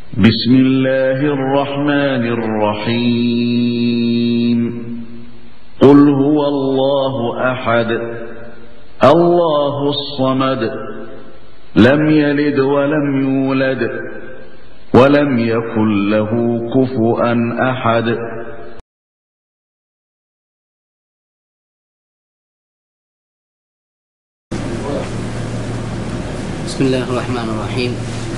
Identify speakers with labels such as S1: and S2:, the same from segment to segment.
S1: بسم الله الرحمن الرحيم قل هو الله أحد الله الصمد لم يلد ولم يولد ولم يكن له كفؤا أحد
S2: بسم الله الرحمن الرحيم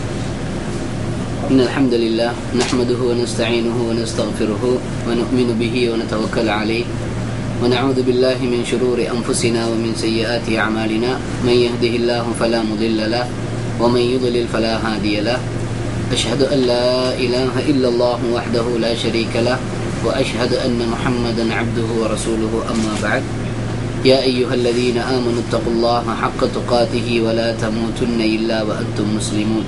S2: إن الحمد لله نحمده ونستعينه ونستغفره ونؤمن به ونتوكل عليه ونعوذ بالله من شرور أنفسنا ومن سيئات أعمالنا من يهده الله فلا مضل له ومن يضلل فلا هادي له أشهد أن لا إله إلا الله وحده لا شريك له وأشهد أن محمدا عبده ورسوله أما بعد يا أيها الذين آمنوا اتقوا الله حق تقاته ولا تموتن إلا وأنتم مسلمون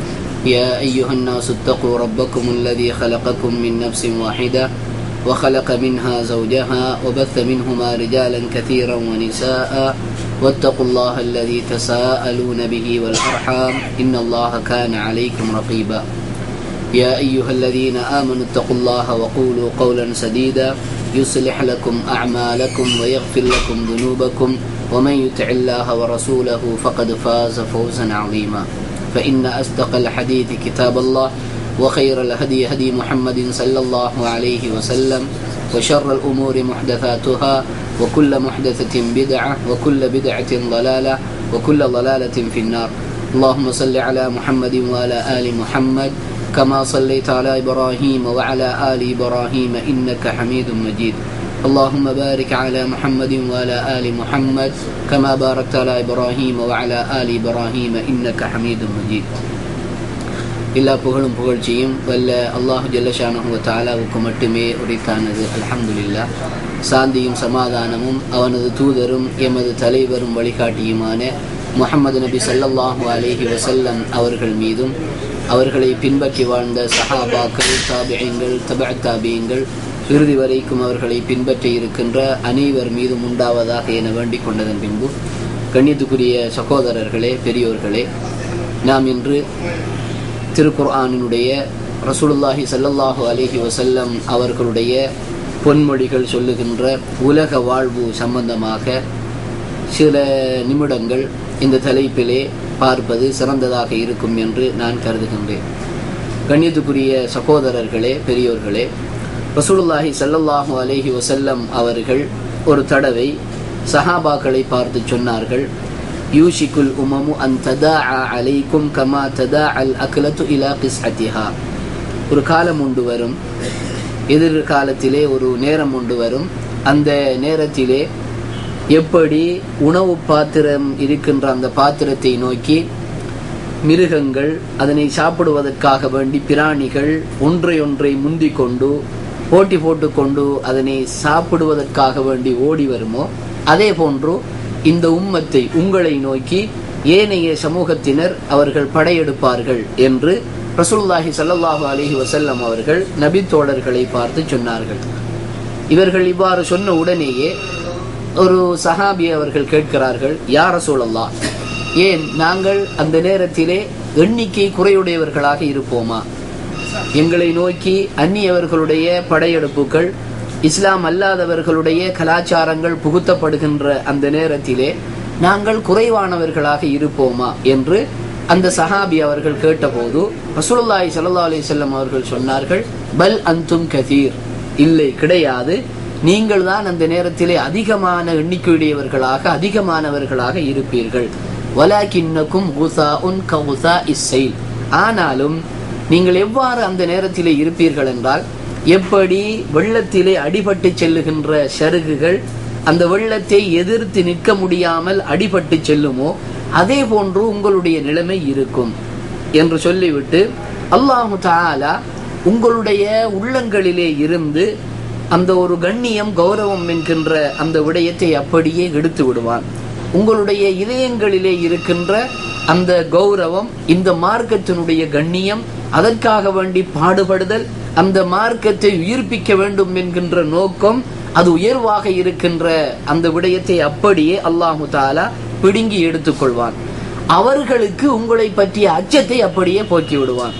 S2: يا أيها الناس اتقوا ربكم الذي خلقكم من نفس واحدة وخلق منها زوجها وبث منهما رجالا كثيرا ونساء واتقوا الله الذي تساءلون به والأرحام إن الله كان عليكم رقيبا يا أيها الذين آمنوا اتقوا الله وقولوا قولا سديدا يصلح لكم أعمالكم ويغفر لكم ذنوبكم ومن يطع الله ورسوله فقد فاز فوزا عظيما فإن أصدق الحديث كتاب الله وخير الهدي هدي محمد صلى الله عليه وسلم وشر الأمور محدثاتها وكل محدثة بدعة وكل بدعة ضلالة وكل ضلالة في النار اللهم صل على محمد وعلى آل محمد كما صليت على إبراهيم وعلى آل إبراهيم إنك حميد مجيد اللهم بارك على محمد وعلى آل محمد كما باركت على إبراهيم وعلى آل إبراهيم إنك حميد مجيد எல்லா புகழும் புகழ்ச்சியும் வல்ல அல்லாஹு ஜல்லஷானஹு தாலாவுக்கு மட்டுமே உரித்தானது அல்ஹம்துலில்லா சாந்தியும் சமாதானமும் அவனது தூதரும் எமது தலைவரும் வழிகாட்டியுமான முகமது நபி சல்லல்லாஹு அலேஹி வசல்லம் அவர்கள் மீதும் அவர்களை பின்பற்றி வாழ்ந்த சஹாபாக்கள் தாபியங்கள் தப தாபியங்கள் இறுதி வரைக்கும் அவர்களை பின்பற்றி இருக்கின்ற அனைவர் மீதும் உண்டாவதாக என வேண்டிக் கொண்டதன் பின்பு கண்ணியத்துக்குரிய சகோதரர்களே பெரியோர்களே நாம் இன்று திருக்குர்ஆனினுடைய ரசூலுல்லாஹி சல்லல்லாஹு அலேஹி வசல்லம் அவர்களுடைய பொன்மொழிகள் சொல்லுகின்ற உலக வாழ்வு சம்பந்தமாக சில நிமிடங்கள் இந்த தலைப்பிலே பார்ப்பது சிறந்ததாக இருக்கும் என்று நான் கருதுகின்றேன் கண்ணியத்துக்குரிய சகோதரர்களே பெரியோர்களே ரசூலுல்லாஹி சல்லல்லாஹு அலேஹி வசல்லம் அவர்கள் ஒரு தடவை சஹாபாக்களை பார்த்து சொன்னார்கள் யூஷிக்குல் உமமு அன் ததா அலைக்கும் கமா ததா அல் அக்லத்து இலா கிஸ்அத்திஹா ஒரு காலம் உண்டு வரும் எதிர்காலத்திலே ஒரு நேரம் உண்டு வரும் அந்த நேரத்திலே எப்படி உணவு பாத்திரம் இருக்கின்ற அந்த பாத்திரத்தை நோக்கி மிருகங்கள் அதனை சாப்பிடுவதற்காக வேண்டி பிராணிகள் ஒன்றை ஒன்றை முந்திக் கொண்டு போட்டி போட்டுக்கொண்டு அதனை சாப்பிடுவதற்காக வேண்டி ஓடி வருமோ அதே போன்று இந்த உம்மத்தை உங்களை நோக்கி ஏனைய சமூகத்தினர் அவர்கள் படையெடுப்பார்கள் என்று ரசூல்லாஹி சல்லாஹூ அலஹி வசல்லம் அவர்கள் நபி தோழர்களை பார்த்து சொன்னார்கள் இவர்கள் இவ்வாறு சொன்ன உடனேயே ஒரு சஹாபி அவர்கள் கேட்கிறார்கள் யார சூழல்லா ஏன் நாங்கள் அந்த நேரத்திலே எண்ணிக்கை குறையுடையவர்களாக இருப்போமா எங்களை நோக்கி அந்நியவர்களுடைய படையெடுப்புகள் இஸ்லாம் அல்லாதவர்களுடைய கலாச்சாரங்கள் புகுத்தப்படுகின்ற அந்த நேரத்திலே நாங்கள் குறைவானவர்களாக இருப்போமா என்று அந்த சஹாபி அவர்கள் கேட்டபோது ரசூலுல்லாஹி சல்லா அலி செல்லம் அவர்கள் சொன்னார்கள் பல் அந்தும் கதீர் இல்லை கிடையாது நீங்கள் தான் அந்த நேரத்திலே அதிகமான எண்ணிக்கையுடையவர்களாக அதிகமானவர்களாக இருப்பீர்கள் வலாக்கின்னக்கும் குசா உன் கவுசா இஸ்ஸைல் ஆனாலும் நீங்கள் எவ்வாறு அந்த நேரத்திலே இருப்பீர்கள் என்றால் எப்படி வெள்ளத்திலே அடிபட்டு செல்லுகின்ற சருகுகள் அந்த வெள்ளத்தை எதிர்த்து நிற்க முடியாமல் அடிபட்டு செல்லுமோ அதே போன்று உங்களுடைய நிலைமை இருக்கும் என்று சொல்லிவிட்டு அல்லாஹு தாலா உங்களுடைய உள்ளங்களிலே இருந்து அந்த ஒரு கண்ணியம் கௌரவம் என்கின்ற அந்த விடயத்தை அப்படியே எடுத்து விடுவான் உங்களுடைய இதயங்களிலே இருக்கின்ற அந்த கௌரவம் இந்த மார்க்கத்தினுடைய கண்ணியம் அதற்காக வேண்டி பாடுபடுதல் அந்த மார்க்கத்தை உயிர்ப்பிக்க வேண்டும் என்கின்ற நோக்கம் அது உயர்வாக இருக்கின்ற அந்த விடயத்தை அப்படியே அல்லாஹு தாலா பிடுங்கி எடுத்துக்கொள்வான் அவர்களுக்கு உங்களை பற்றிய அச்சத்தை அப்படியே போக்கி விடுவான்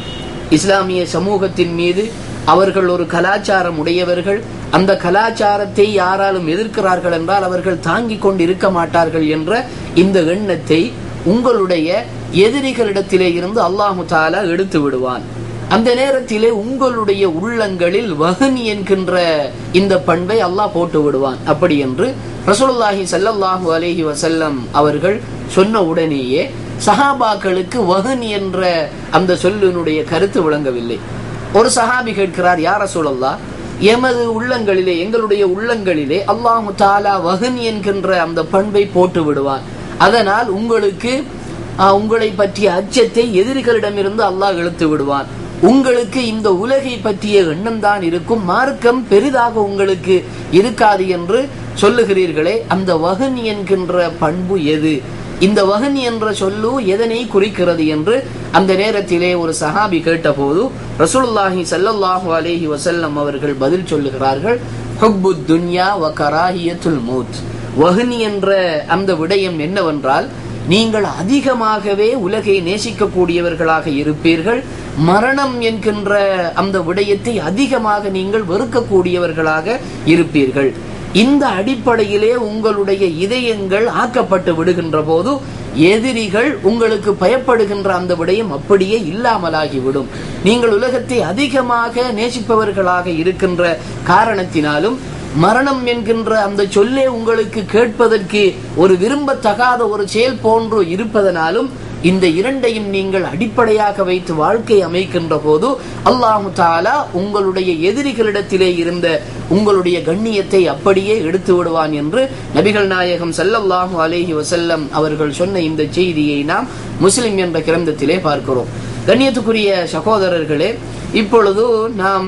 S2: இஸ்லாமிய சமூகத்தின் மீது அவர்கள் ஒரு கலாச்சாரம் உடையவர்கள் அந்த கலாச்சாரத்தை யாராலும் எதிர்க்கிறார்கள் என்றால் அவர்கள் தாங்கிக் கொண்டு இருக்க மாட்டார்கள் என்ற இந்த எண்ணத்தை உங்களுடைய எதிரிகளிடத்திலே இருந்து அல்லாஹு தாலா எடுத்து விடுவான் அந்த நேரத்திலே உங்களுடைய உள்ளங்களில் வகனி என்கின்ற இந்த பண்பை அல்லாஹ் போட்டு விடுவான் அப்படி என்று ரசூலுல்லாஹி ஸல்லல்லாஹு அலைஹி வஸல்லம் அவர்கள் சொன்ன உடனேயே சஹாபாக்களுக்கு வகன் என்ற அந்த சொல்லினுடைய கருத்து விளங்கவில்லை ஒரு சஹாபி கேட்கிறார் யார் ரசூலல்லா எமது உள்ளங்களிலே எங்களுடைய உள்ளங்களிலே அல்லாஹு தாலா வகன் என்கின்ற அந்த பண்பை போட்டு விடுவான் அதனால் உங்களுக்கு ஆஹ், உங்களை பற்றிய அச்சத்தை எதிரிகளிடமிருந்து அல்லாஹ் இழுத்து விடுவான் உங்களுக்கு இந்த உலகை பற்றிய எண்ணம் தான் இருக்கும் மார்க்கம் பெரிதாக உங்களுக்கு இருக்காது என்று சொல்லுகிறீர்களே அந்த வகன் என்கின்ற பண்பு எது இந்த வகன் என்ற சொல்லு எதனை குறிக்கிறது என்று அந்த நேரத்திலே ஒரு சஹாபி கேட்டபோது ரசூலுல்லாஹி ஸல்லல்லாஹு அலைஹி வஸல்லம் அவர்கள் பதில் சொல்லுகிறார்கள் ஹுப்பு துன்யா வ கராஹியத்துல் மௌத் வஹன் என்ற அந்த விடயம் என்னவென்றால் நீங்கள் அதிகமாகவே உலகை நேசிக்கக்கூடியவர்களாக இருப்பீர்கள் மரணம் என்கின்ற அந்த விடயத்தை அதிகமாக நீங்கள் வெறுக்கக்கூடியவர்களாக இருப்பீர்கள் இந்த அடிப்படையிலே உங்களுடைய இதயங்கள் ஆக்கப்பட்டு விடுகின்ற போது எதிரிகள் உங்களுக்கு பயப்படுகின்ற அந்த விடயம் அப்படியே இல்லாமலாகிவிடும் நீங்கள் உலகத்தை அதிகமாக நேசிப்பவர்களாக இருக்கின்ற காரணத்தினாலும் மரணம் என்கின்ற அந்த சொல்லே உங்களுக்கு கேட்பதற்கு ஒரு விரும்பத்தகாத ஒரு செயல் போன்று இருப்பதனாலும் இந்த இரண்டையும் நீங்கள் அடிப்படையாக வைத்து வாழ்க்கை அமைக்கின்ற போது அல்லாஹு தாலா உங்களுடைய எதிரிகளிடத்திலே இருந்த உங்களுடைய கண்ணியத்தை அப்படியே எடுத்து விடுவான் என்று நபிகள் நாயகம் ஸல்லல்லாஹு அலைஹி வஸல்லம் அவர்கள் சொன்ன இந்த செய்தியை நாம் முஸ்லிம் என்ற கிரந்தத்திலே பார்க்கிறோம் கண்ணியத்துக்குரிய சகோதரர்களே இப்பொழுது நாம்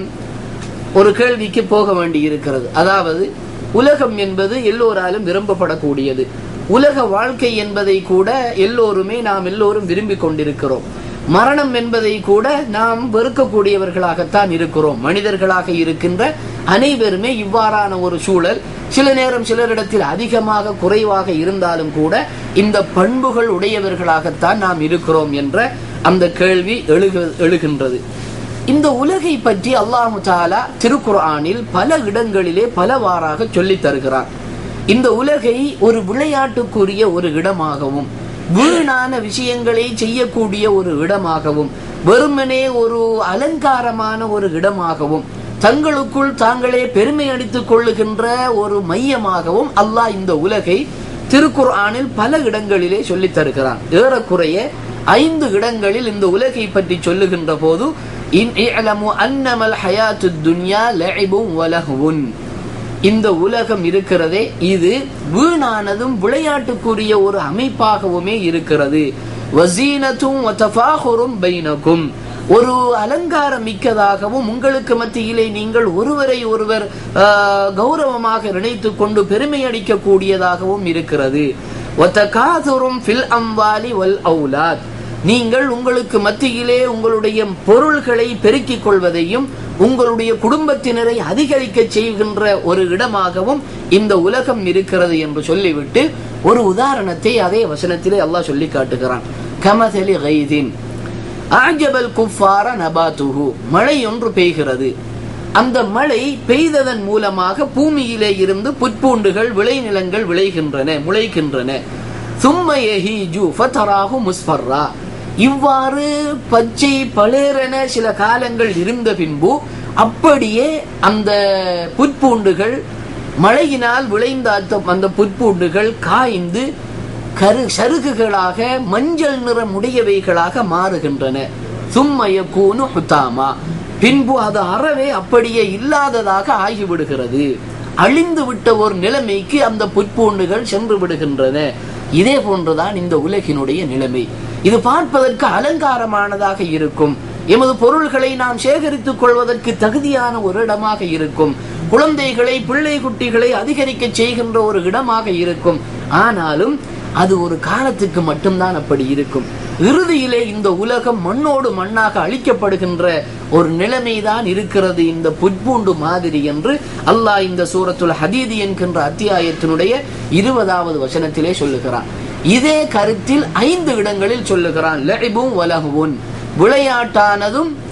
S2: ஒரு கேள்விக்கு போக வேண்டி இருக்கிறது அதாவது உலகம் என்பது எல்லோராலும் விரும்பப்படக்கூடியது உலக வாழ்க்கை என்பதை கூட எல்லோருமே நாம் எல்லோரும் விரும்பிக் கொண்டிருக்கிறோம் மரணம் என்பதை கூட நாம் வெறுக்கக்கூடியவர்களாகத்தான் இருக்கிறோம் மனிதர்களாக இருக்கின்ற அனைவருமே இவ்வாறான ஒரு சூழல் சில நேரம் சிலரிடத்தில் அதிகமாக குறைவாக இருந்தாலும் கூட இந்த பண்புகள் உடையவர்களாகத்தான் நாம் இருக்கிறோம் என்ற அந்த கேள்வி எழுகு எழுகின்றது இந்த உலகை பற்றி அல்லாஹு தாலா திருக்குர்ஆனில் பல இடங்களிலே பலவாறாக சொல்லித் தருகிறார் இந்த உலகை ஒரு விளையாட்டுக்குரிய ஒரு இடமாகவும் வீணான விஷயங்களை செய்யக்கூடிய ஒரு இடமாகவும் வெறுமனே ஒரு அலங்காரமான ஒரு இடமாகவும் தங்களுக்குள் தாங்களே பெருமை அடித்துக் கொள்ளுகின்ற ஒரு மையமாகவும் அல்லாஹ் இந்த உலகை திருக்குர்ஆனில் பல இடங்களிலே சொல்லித் தருகிறான் ஏறக்குறைய ஐந்து இடங்களில் இந்த உலகை பற்றி சொல்லுகின்ற போது இன் இஅலமு அன்னமல் ஹயாத்துத் துன்யா லஇபும் வலஹுவுன் இந்த உலகம் இருக்கிறதே இது வீணானதும் விளையாட்டுக்குரிய ஒரு அமைப்பாகவுமே இருக்கிறது வசீனத்தும் வதஃபாஹுரும் பைனகும் ஒரு அலங்காரம் மிக்கதாகவும் உங்களுக்கு மத்தியிலே நீங்கள் ஒருவரை ஒருவர் ஆஹ், கௌரவமாக நினைத்துக் கொண்டு பெருமை அடிக்க கூடியதாகவும் இருக்கிறது வதகாதுரும் ஃபில் அம்வாலி வல் அவுலாத் நீங்கள் உங்களுக்கு மத்தியிலே உங்களுடைய பொருள்களை பெருக்கிக் கொள்வதையும் உங்களுடைய குடும்பத்தினரை அதிகரிக்க செய்கின்ற ஒரு இடமாகவும் இந்த உலகம் இருக்கிறது என்று சொல்லிவிட்டு ஒரு உதாரணத்தை அதே வசனத்திலே அல்லாஹ் சொல்லி காட்டுகிறான் கமதலி கைதின் ஆஜபல் குஃபார நபாத்துஹு மழை ஒன்று பெய்கிறது அந்த மழை பெய்ததன் மூலமாக பூமியிலே இருந்து புற்பூண்டுகள் விளைநிலங்கள் விளைகின்றன முளைக்கின்றன சும்ம யஹீஜு ஃபதராஹு முஸ்ஃபர்ரா இவ்வாறு பச்சை பளேரென சில காலங்கள் இருந்த பின்பு அப்படியே அந்த புற்பூண்டுகள் மழையினால் விளைந்த அந்த- அந்த புற்பூண்டுகள் காய்ந்து கரு சருகுகளாக மஞ்சள் நிறமுடையவைகளாக மாறுகின்றன சும்மய கூனு ஹுத்தாமா பின்பு அது அறவே அப்படியே இல்லாததாக ஆகிவிடுகிறது அழிந்து விட்ட ஒரு நிலைமைக்கு அந்த புற்பூண்டுகள் சென்று விடுகின்றன இதே போன்றுதான் இந்த உலகினுடைய நிலைமை இது பார்ப்பதற்கு அலங்காரமானதாக இருக்கும் எமது பொருள்களை நாம் சேகரித்துக் கொள்வதற்கு தகுதியான ஒரு இடமாக இருக்கும் குழந்தைகளை பிள்ளை குட்டிகளை அதிகரிக்க செய்கின்ற ஒரு இடமாக இருக்கும் ஆனாலும் அது ஒரு காலத்துக்கு மட்டும்தான் அப்படி இருக்கும் இறுதியிலே இந்த உலகம் மண்ணோடு மண்ணாக அழிக்கப்படுகின்ற ஒரு நிலைமைதான் இருக்கிறது இந்த புட்பூண்டு மாதிரி என்று அல்லாஹ் இந்த சூரத்துல் ஹதீது என்கின்ற அத்தியாயத்தினுடைய இருபதாவது வசனத்திலே சொல்லுகிறான் இதே கருத்தில் ஐந்து இடங்களில் சொல்லுகிறான் லஇபும் வலகுவுன் விளையாட்டானதும்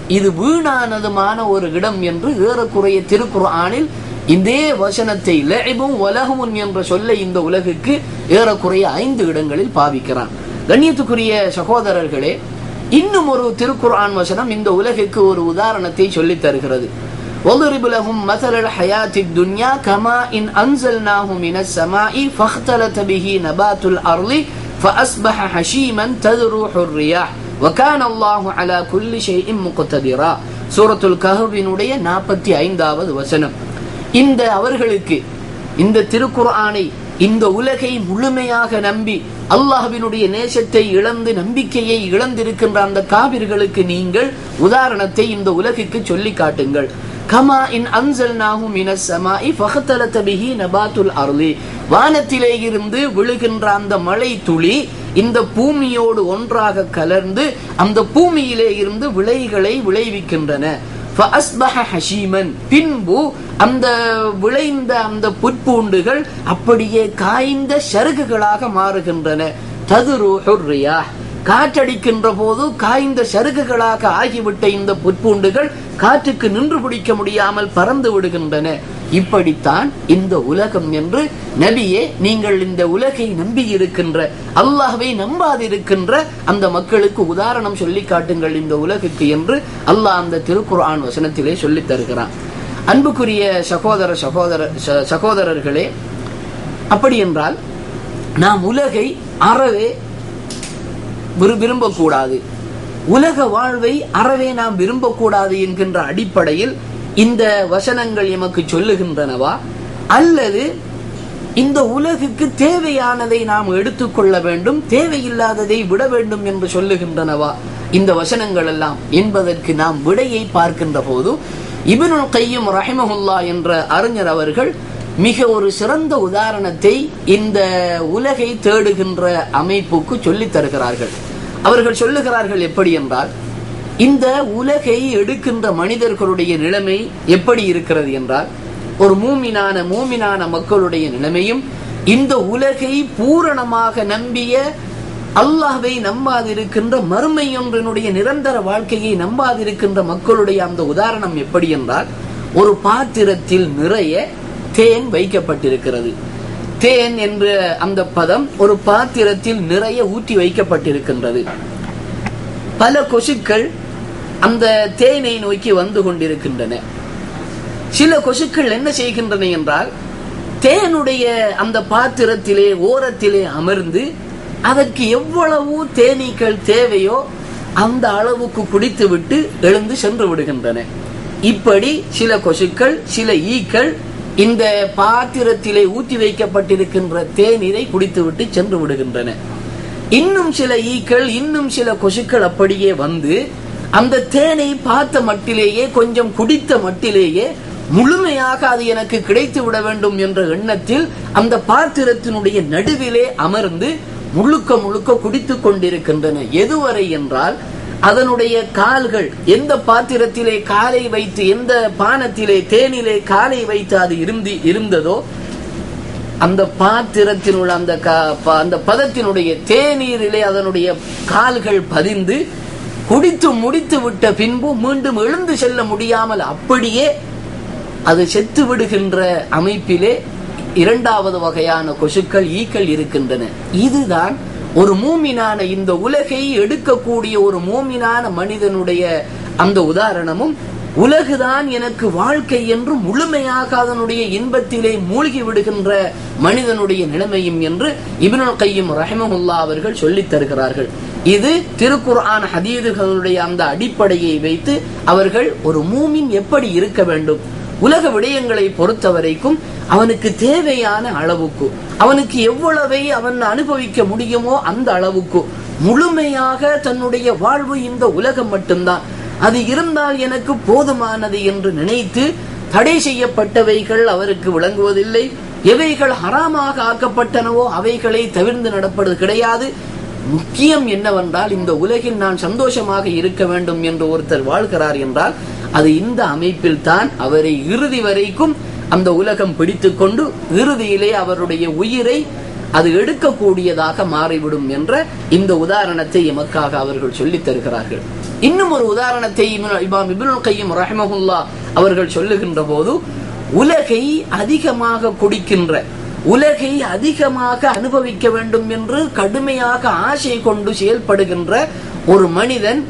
S2: இது வீணானதுமான ஒரு இடம் என்று ஏறக்குறைய திருக்குர்ஆனில் இதே வசனத்தை லெபும் உலகமும் என்ற சொல்ல இந்த உலகுக்கு ஏறக்குறைய ஐந்து இடங்களில் பாவிக்கிறான் கண்ணியத்துக்குரிய சகோதரர்களே இன்னும் ஒரு திருக்குர்ஆன் வசனம் இந்த உலகுக்கு ஒரு உதாரணத்தை சொல்லித் தருகிறது وَضْرِبْ لَهُمْ مَثَلَ الْحَيَاةِ الدُّنْيَا كَمَاءٍ أَنزَلْنَاهُ مِنَ السَّمَاءِ فَاخْتَلَطَ بِهِ نَبَاتُ الْأَرْضِ فَأَصْبَحَ حَشِيمًا تَذْرُوحُ الرِّيَاحُ وَكَانَ اللَّهُ عَلَى كُلِّ شَيْءٍ مُقْتَدِرًا சூரத்துல் கஹ்வினுடைய நாற்பத்தி ஐந்தாவது வசனம் இந்த அவர்களுக்கு இந்த திருக்குர்ஆனை இந்த உலகை முழுமையாக நம்பி அல்லாஹ்வினுடைய நேசத்தை இழந்து நம்பிக்கையை இழந்திருக்கின்ற அந்த காவிர்களுக்கு நீங்கள் உதாரணத்தை இந்த உலகுக்கு சொல்லி காட்டுங்கள் கமா இன் அன்சல்நாஹு மினஸ் ஸமாஇ ஃபஹ்தலத பிஹி நபாத்துல் அர்லி வானத்திலே இருந்து விழுகின்ற அந்த மழை துளி இந்த பூமியோடு ஒன்றாக கலர்ந்து அந்த பூமியிலே இருந்து விளைகளை விளைவிக்கின்றன فأصبح حشيما பின்பு அந்த விளைந்த அந்த புற்பூண்டுகள் அப்படியே காய்ந்த சருகுகளாக மாறுகின்றன ததுருஹுர் ரியாஹ் காற்றடிக்கின்ற போது காய்ந்த சருகுகளாக ஆகிவிட்ட இந்த புற்பூண்டுகள் காற்றுக்கு நின்று பிடிக்க முடியாமல் பறந்து விடுகின்றன இப்படித்தான் இந்த உலகம் என்று நபியே நீங்கள் இந்த உலகை நம்பி இருக்கின்ற அல்லாஹ்வை நம்பாதிருக்கின்ற அந்த மக்களுக்கு உதாரணம் சொல்லி காட்டுங்கள் இந்த உலகுக்கு என்று அல்லாஹ் அந்த திருக்குர்ஆன் வசனத்திலே சொல்லித் தருகிறான் அன்புக்குரிய சகோதர சகோதர ச- சகோதரர்களே அப்படி என்றால் நாம் உலகை அறவே விரு- விரும்பக்கூடாது உலக வாழ்வை அறவே நாம் விரும்பக்கூடாது என்கின்ற அடிப்படையில் இந்த வசனங்கள் எமக்கு சொல்லுகின்றனவா அல்லது இந்த உலகுக்கு தேவையானதை நாம் எடுத்துக்கொள்ள வேண்டும் தேவையில்லாததை விட வேண்டும் என்று சொல்லுகின்றனவா இந்த வசனங்கள் எல்லாம் என்பதற்கு நாம் விடையை பார்க்கின்ற போது இப்னுல் கையும் ரஹிமஹுல்லா என்ற அறிஞர் அவர்கள் மிக ஒரு சிறந்த உதாரணத்தை இந்த உலகை தேடுகின்ற அமைப்புக்கு சொல்லித் தருகிறார்கள் அவர்கள் சொல்லுகிறார்கள் எப்படி என்றால் இந்த உலகை எடுக்கின்ற மனிதர்களுடைய நிலைமை எப்படி இருக்கிறது என்றால் ஒரு மூமினான மூமினான மக்களுடைய நிலைமையும் இந்த உலகை பூரணமாக நம்பிய அல்லாஹ்வை நம்பாதிருக்கின்ற மறுமை ஒன்றினுடைய நிரந்தர வாழ்க்கையை நம்பாதிருக்கின்ற மக்களுடைய அந்த உதாரணம் எப்படி என்றால் ஒரு பாத்திரத்தில் நிறைய தேன் வைக்கப்பட்டிருக்கிறது தேன் என்ற அந்த பதம் ஒரு பாத்திரத்தில் நிறைய ஊற்றி வைக்கப்பட்டிருக்கின்றது பல கொசுக்கள் அந்த தேனை நோக்கி வந்து கொண்டிருக்கின்றன சில கொசுக்கள் என்ன செய்கின்றன என்றால் தேனுடைய அந்த பாத்திரத்திலே ஓரத்திலே அமர்ந்து அதற்கு எவ்வளவு தேனீக்கள் தேவையோ அந்த அளவுக்கு குடித்துவிட்டு எழுந்து சென்று விடுகின்றன இப்படி சில கொசுக்கள் சில ஈக்கள் இந்த பாத்திரத்திலே ஊற்றி வைக்கப்பட்டிருக்கின்ற தேநீரை குடித்துவிட்டு சென்று விடுகின்றன இன்னும் சில ஈக்கள் இன்னும் சில கொசுக்கள் அப்படியே வந்து அந்த தேனை பார்த்த மட்டிலேயே கொஞ்சம் குடித்த மட்டிலேயே முழுமையாக அது எனக்கு கிடைத்து விட வேண்டும் என்ற எண்ணத்தில் அந்த பாத்திரத்தினுடைய நடுவிலே அமர்ந்து முழுக்க முழுக்க குடித்துக் கொண்டிருக்கின்றன எதுவரை என்றால் அதனுடைய கால்கள் எந்த பாத்திரத்திலே காலை வைத்து எந்த பானத்திலே தேனிலே காலை வைத்து அது இருந்து இருந்ததோ அந்த பாத்திரத்தினுள்ள அந்த க- ப- அந்த பதத்தினுடைய தேநீரிலே அதனுடைய கால்கள் பதிந்து குடித்து முடித்து விட்ட பின்பு மீண்டும் எழுந்து செல்ல முடியாமல் அப்படியே அது செத்து விடுகின்ற அமைப்பிலே இரண்டாவது வகையான கொசுக்கள் ஈக்கள் இருக்கின்றன இதுதான் ஒரு மூமினான இந்த உலகை எடுக்கக்கூடிய ஒரு மூமினான மனிதனுடைய அந்த உதாரணமும் உலகுதான் எனக்கு வாழ்க்கை என்று முழுமையாக அதனுடைய இன்பத்திலே மூழ்கி விடுகின்ற மனிதனுடைய நிலைமையும் என்று இப்னுல் கையும் ரஹிமஹுல்லா அவர்கள் சொல்லித் தருகிறார்கள் இது திருக்குர்ஆன் ஹதீதுகளுடைய அந்த அடிப்படையை வைத்து அவர்கள் ஒரு மூமின் எப்படி இருக்க வேண்டும் உலக விடயங்களை பொறுத்த வரைக்கும் அவனுக்கு தேவையான அளவுக்கு அவனுக்கு எவ்வளவை அவன் அனுபவிக்க முடியுமோ அந்த அளவுக்கு முழுமையாக தன்னுடைய வாழ்வு இந்த உலகம் மட்டும்தான் அது இருந்தால் எனக்கு போதுமானது என்று நினைத்து தடை செய்யப்பட்டவைகள் அவருக்கு விளங்குவதில்லை எவைகள் ஹராமாக ஆக்கப்பட்டனவோ அவைகளை தவிர்ந்து நடப்பது கிடையாது முக்கியம் என்னவென்றால் இந்த உலகில் நான் சந்தோஷமாக இருக்க வேண்டும் என்று ஒருத்தர் வாழ்கிறார் என்றால் அது இந்த அமைப்பில் தான் அவரை இறுதி வரைக்கும் அந்த உலகம் பிடித்துக்கொண்டு இறுதியிலே அவருடைய உயிரை அது எடுக்கக்கூடியதாக மாறிவிடும் என்ற இந்த உதாரணத்தை எமக்காக அவர்கள் சொல்லித் தருகிறார்கள் இன்னும் ஒரு உதாரணத்தை இப்னு- இமாம் இப்னுல் கையும் ரஹ்மஹுல்லா அவர்கள் சொல்லுகின்ற போது உலகை அதிகமாக குடிக்கின்ற உலகை அதிகமாக அனுபவிக்க வேண்டும் என்று கடுமையாக ஆசை கொண்டு செயல்படுகின்ற ஒரு மனிதன்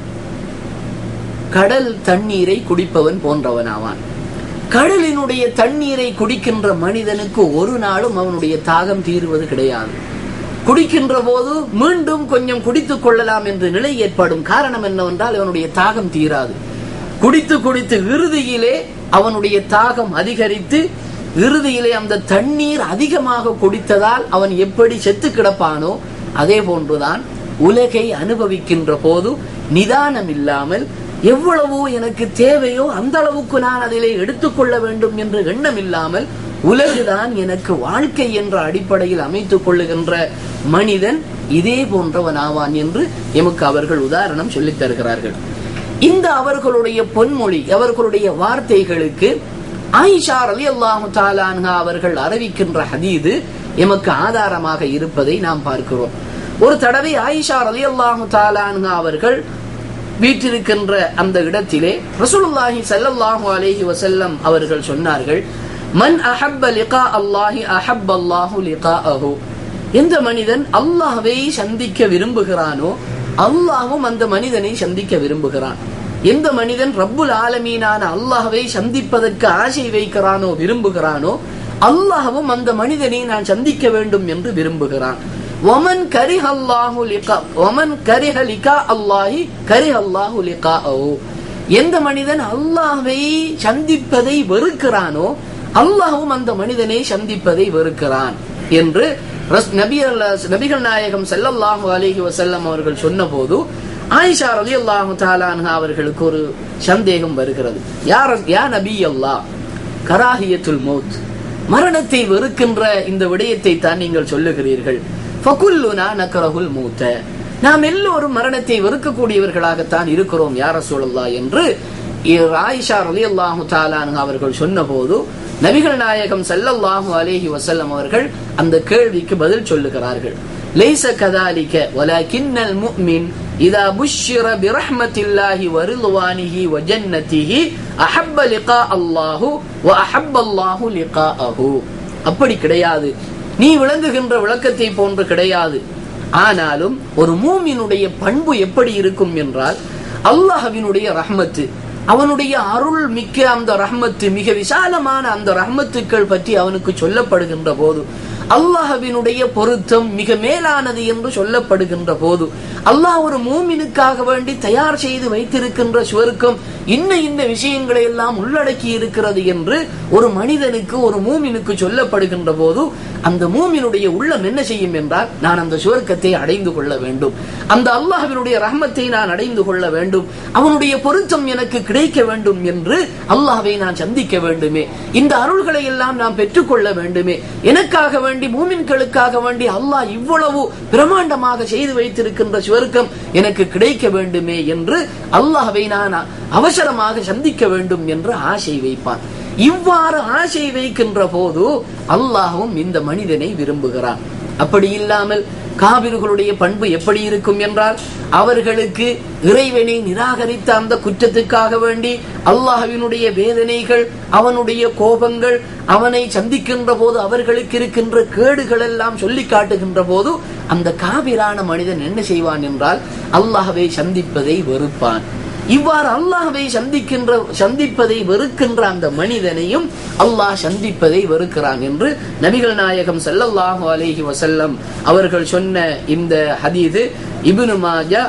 S2: கடல் தண்ணீரை குடிப்பவன் போன்றவனாவான் கடலினுடைய தண்ணீரை குடிக்கின்ற மனிதனுக்கு ஒரு நாளும் அவனுடைய தாகம் தீருவது கிடையாது குடிக்கின்ற போது மீண்டும் கொஞ்சம் குடித்துக் கொள்ளலாம் என்ற நிலை ஏற்படும் காரணம் என்னவென்றால் அவனுடைய தாகம் தீராது குடித்து குடித்து இறுதியிலே அவனுடைய தாகம் அதிகரித்து இறுதியிலே அந்த தண்ணீர் அதிகமாக குடித்ததால் அவன் எப்படி செத்து கிடப்பானோ அதே போன்றுதான் உலகை அனுபவிக்கின்ற போது நிதானம் இல்லாமல் எவ்வளவோ எனக்கு தேவையோ அந்த அளவுக்கு நான் அதிலே எடுத்துக்கொள்ள வேண்டும் என்ற எண்ணம் இல்லாமல் உலகுதான் எனக்கு வாழ்க்கை என்ற அடிப்படையில் அமைத்துக் கொள்ளுகின்ற மனிதன் இதே போன்றவன் ஆவான் என்று எமக்கு அவர்கள் உதாரணம் சொல்லித் தருகிறார்கள் இந்த அவர்களுடைய பொன்மொழி அவர்களுடைய வார்த்தைகளுக்கு ஆயிஷா அலி அல்லாஹு தாலான்ஹா அவர்கள் அறிவிக்கின்ற ஹதீது எமக்கு ஆதாரமாக இருப்பதை நாம் பார்க்கிறோம் ஒரு தடவை ஆயிஷா அலி அல்லாஹு தாலான்ஹா அவர்கள் வீற்றிருக்கின்ற அந்த இடத்திலே ரசூலுல்லாஹி ஸல்லல்லாஹு அலைஹி வஸல்லம் அவர்கள் சொன்னார்கள் மன் அஹப்ப லிகா அல்லாஹி அஹப்ப அல்லாஹு லிகாஅஹு எந்த மனிதன் அல்லாஹ்வை சந்திக்க விரும்புகிறானோ அல்லாஹ்வும் அந்த மனிதனை சந்திக்க விரும்புகிறான் எந்த மனிதன் ரப்புல் ஆலமீனான அல்லாஹ்வை சந்திப்பதற்கு ஆசை வைக்கிறானோ விரும்புகிறானோ அல்லாஹ்வும் அந்த மனிதனை நான் சந்திக்க வேண்டும் என்று விரும்புகிறான் ஒமன் கரிஹ அல்லாஹு லிகா ஒமன் கரிஹ லிகா அல்லாஹி கரிஹ அல்லாஹு லிகாஅஹு எந்த மனிதன் அல்லாஹ்வை சந்திப்பதை வெறுக்கிறானோ அல்லாஹ்வும் அந்த மனிதனை சந்திப்பதை வெறுக்கிறான் என்று ரஸ்- நபி அல்லா- நபிகள் நாயகம் ஸல்லல்லாஹு அலைஹி வஸல்லம் அவர்கள் சொன்னபோது ஆயிஷா ரலியல்லாஹு தஆலா அன்ஹா அவர்களுக்கு ஒரு சந்தேகம் வருகிறது யார் யா நபி அல்லாஹ் கராஹியத்துல் மௌத் மரணத்தை வெறுக்கின்ற இந்த விடயத்தை தான் நீங்கள் சொல்லுகிறீர்கள் ஃபகுல்லுனா நக்ரஹுல் மூத்த நாம் எல்லோரும் மரணத்தை வெறுக்கக்கூடியவர்களாகத்தான் இருக்கிறோம் யார சொல்லல்லா என்று இ- ஆயிஷா ரலியல்லாஹு தஆலா அன்ஹா அவர்கள் சொன்னபோது நபிகள் நாயகம் ஸல்லல்லாஹு அலைஹி வஸல்லம் அவர்கள் அந்த கேள்விக்கு பதில் சொல்லுகிறார்கள் லைஸ கதாலிக வலக்கின்னல் முஃமின் இதா புஷ்ஷிர பிரஹ்மத்தில்லாஹி வரிضوانஹி வஜன்னதிஹி அஹப்ப லிகா அல்லாஹு வ அஹப்ப அல்லாஹு லிகாஅஹு அப்படி கிடையாது நீ விளங்குகின்ற விளக்கத்தை போன்று கிடையாது ஆனாலும் ஒரு மூமினுடைய பண்பு எப்படி இருக்கும் என்றால் அல்லாஹ்வினுடைய ரஹ்மத்து அவனுடைய அருள் மிக்க அந்த ரஹ்மத்து மிக விசாலமான அந்த ரஹ்மத்துக்கள் பற்றி அவனுக்கு சொல்லப்படுகின்ற போது அல்லாஹ்வினுடைய பொருத்தம் மிக மேலானது என்று சொல்லப்படுகின்ற போது அல்லாஹ் ஒரு மூமினுக்காக வேண்டி தயார் செய்து வைத்திருக்கின்ற சுவர்க்கம் இன்ன இன்ன விஷயங்களை எல்லாம் உள்ளடக்கி இருக்கிறது என்று ஒரு மனிதனுக்கு ஒரு மூமினுக்கு சொல்லப்படுகின்ற போது அந்த மூமினுடைய உள்ளம் என்ன செய்யும் என்றால் நான் அந்த சுவர்க்கத்தை அடைந்து கொள்ள வேண்டும் அந்த அல்லாஹ்வினுடைய ரஹ்மத்தை நான் அடைந்து கொள்ள வேண்டும் அவனுடைய பொருத்தம் எனக்கு கிடைக்க வேண்டும் என்று அல்லாஹ்வை நான் சந்திக்க வேண்டுமே இந்த அருள்களை எல்லாம் நான் பெற்றுக்கொள்ள வேண்டுமே எனக்காக வேண்டி மூமின்களுக்காக வேண்டி அல்லாஹ் இவ்வளவு பிரமாண்டமாக செய்து வைத்திருக்கின்ற சுவர்க்கம் எனக்கு கிடைக்க வேண்டுமே என்று அல்லாஹ்வை நான் அவசரமாக சந்திக்க வேண்டும் என்று ஆசை வைப்பான் இவ்வாறு ஆசை வைக்கின்ற போது அல்லாஹ்வும் இந்த மனிதனை விரும்புகிறான் அப்படி இல்லாமல் காபிர்களுடைய பண்பு எப்படி இருக்கும் என்றால் அவர்களுக்கு இறைவனை நிராகரித்த அந்த குற்றத்துக்காக வேண்டி அல்லாஹ்வினுடைய வேதனைகள் அவனுடைய கோபங்கள் அவனை சந்திக்கின்ற போது அவர்களுக்கு இருக்கின்ற கேடுகள் எல்லாம் சொல்லி காட்டுகின்ற போது அந்த காபிரான மனிதன் என்ன செய்வான் என்றால் அல்லாஹ்வை சந்திப்பதை வெறுப்பான் இவ்வாறு அல்லாஹ்வை சந்திக்கின்ற சந்திப்பதை வெறுக்கின்ற அந்த மனிதனையும் அல்லாஹ் சந்திப்பதை வெறுக்கிறான் என்று நபிகள் நாயகம் ஸல்லல்லாஹு அலைஹி வஸல்லம் அவர்கள் சொன்ன இந்த ஹதீது இப்னு மாஜா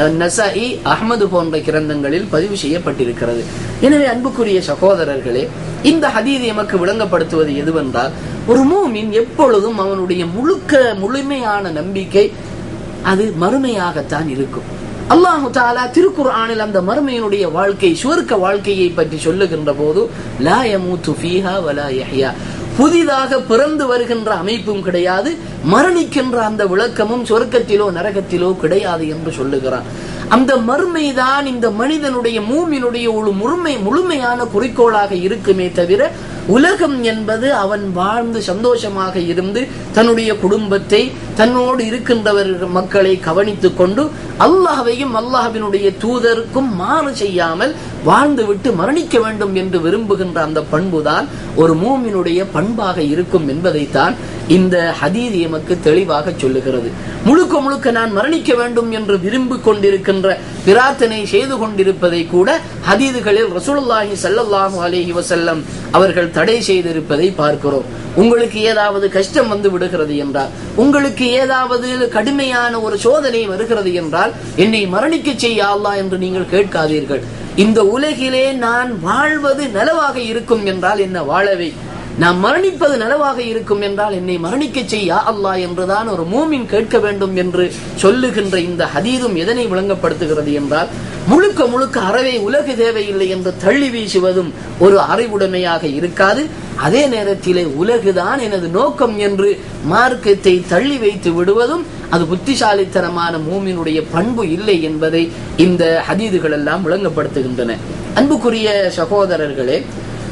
S2: நசஇ அஹ்மது போன்ற கிரந்தங்களில் பதிவு செய்யப்பட்டிருக்கிறது எனவே அன்புக்குரிய சகோதரர்களே இந்த ஹதீது எமக்கு விளங்கப்படுத்துவது எதுவென்றால் ஒரு மூமின் எப்பொழுதும் அவனுடைய முழுக்க முழுமையான நம்பிக்கை அது மறுமையாகத்தான் இருக்கும் அல்லாஹு தாலா திருக்குர்ஆனில் அந்த மறுமையினுடைய வாழ்க்கை சுவர்க்க வாழ்க்கையை பற்றி சொல்லுகின்ற போது லா யமூத்து ஃபீஹா வலா யஹ்யா புதிதாக பிறந்து வருகின்ற அமைப்பும் கிடையாது மரணிக்கின்ற அந்த விளக்கமும் சொர்க்கத்திலோ நரகத்திலோ கிடையாது என்று சொல்லுகிறான் அந்த மறுமைதான் இந்த மனிதனுடைய மூமினுடைய ஒரு முழுமை முழுமையான குறிக்கோளாக இருக்குமே தவிர உலகம் என்பது அவன் வாழ்ந்து சந்தோஷமாக இருந்து தன்னுடைய குடும்பத்தை தன்னோடு இருக்கின்றவர் மக்களை கவனித்துக் கொண்டு அல்லாஹ்வையும் அல்லாஹ்வினுடைய தூதருக்கும் மாறு செய்யாமல் வாழ்ந்துவிட்டு மரணிக்க வேண்டும் என்று விரும்புகின்ற அந்த பண்புதான் ஒரு மூமினுடைய பண்பாக இருக்கும் என்பதைத்தான் இந்த ஹதீத் எமக்கு தெளிவாக சொல்லுகிறது முழுக்க முழுக்க நான் மரணிக்க வேண்டும் என்று விரும்பி கொண்டிருக்கின்ற பிரார்த்தனை செய்து கொண்டிருப்பதை கூட ஹதீதுகளில் ரசூலுல்லாஹி ஸல்லல்லாஹு அலைஹி வஸல்லம் அவர்கள் தடை செய்திருப்பதை பார்க்கிறோம் உங்களுக்கு ஏதாவது கஷ்டம் வந்து விடுகிறது என்றால் உங்களுக்கு ஏதாவது கடுமையான ஒரு சோதனை வருகிறது என்றால் என்னை மரணிக்க செய்ய அல்லாஹ் என்று நீங்கள் கேட்காதீர்கள் இந்த உலகிலே நான் வாழ்வது நலவாக இருக்கும் என்றால் என்ன வாழவை நான் மரணிப்பது நலவாக இருக்கும் என்றால் என்னை மரணிக்க செய்ய அல்லாஹ் என்றுதான் ஒரு மூமின் கேட்க வேண்டும் என்று சொல்லுகின்ற இந்த ஹதீதும் எதனை விளங்கப்படுத்துகிறது என்றால் முழுக்க முழுக்க அறவே உலக தேவையில்லை என்று தள்ளி வீசுவதும் ஒரு அறிவுடைமையாக இருக்காது அதே நேரத்திலே உலகுதான் எனது நோக்கம் என்று மார்க்கத்தை தள்ளி வைத்து விடுவதும் அது புத்திசாலித்தனமான மூமினுடைய பண்பு இல்லை என்பதை இந்த ஹதீதுகள் எல்லாம் விளங்கப்படுத்துகின்றன அன்புக்குரிய சகோதரர்களே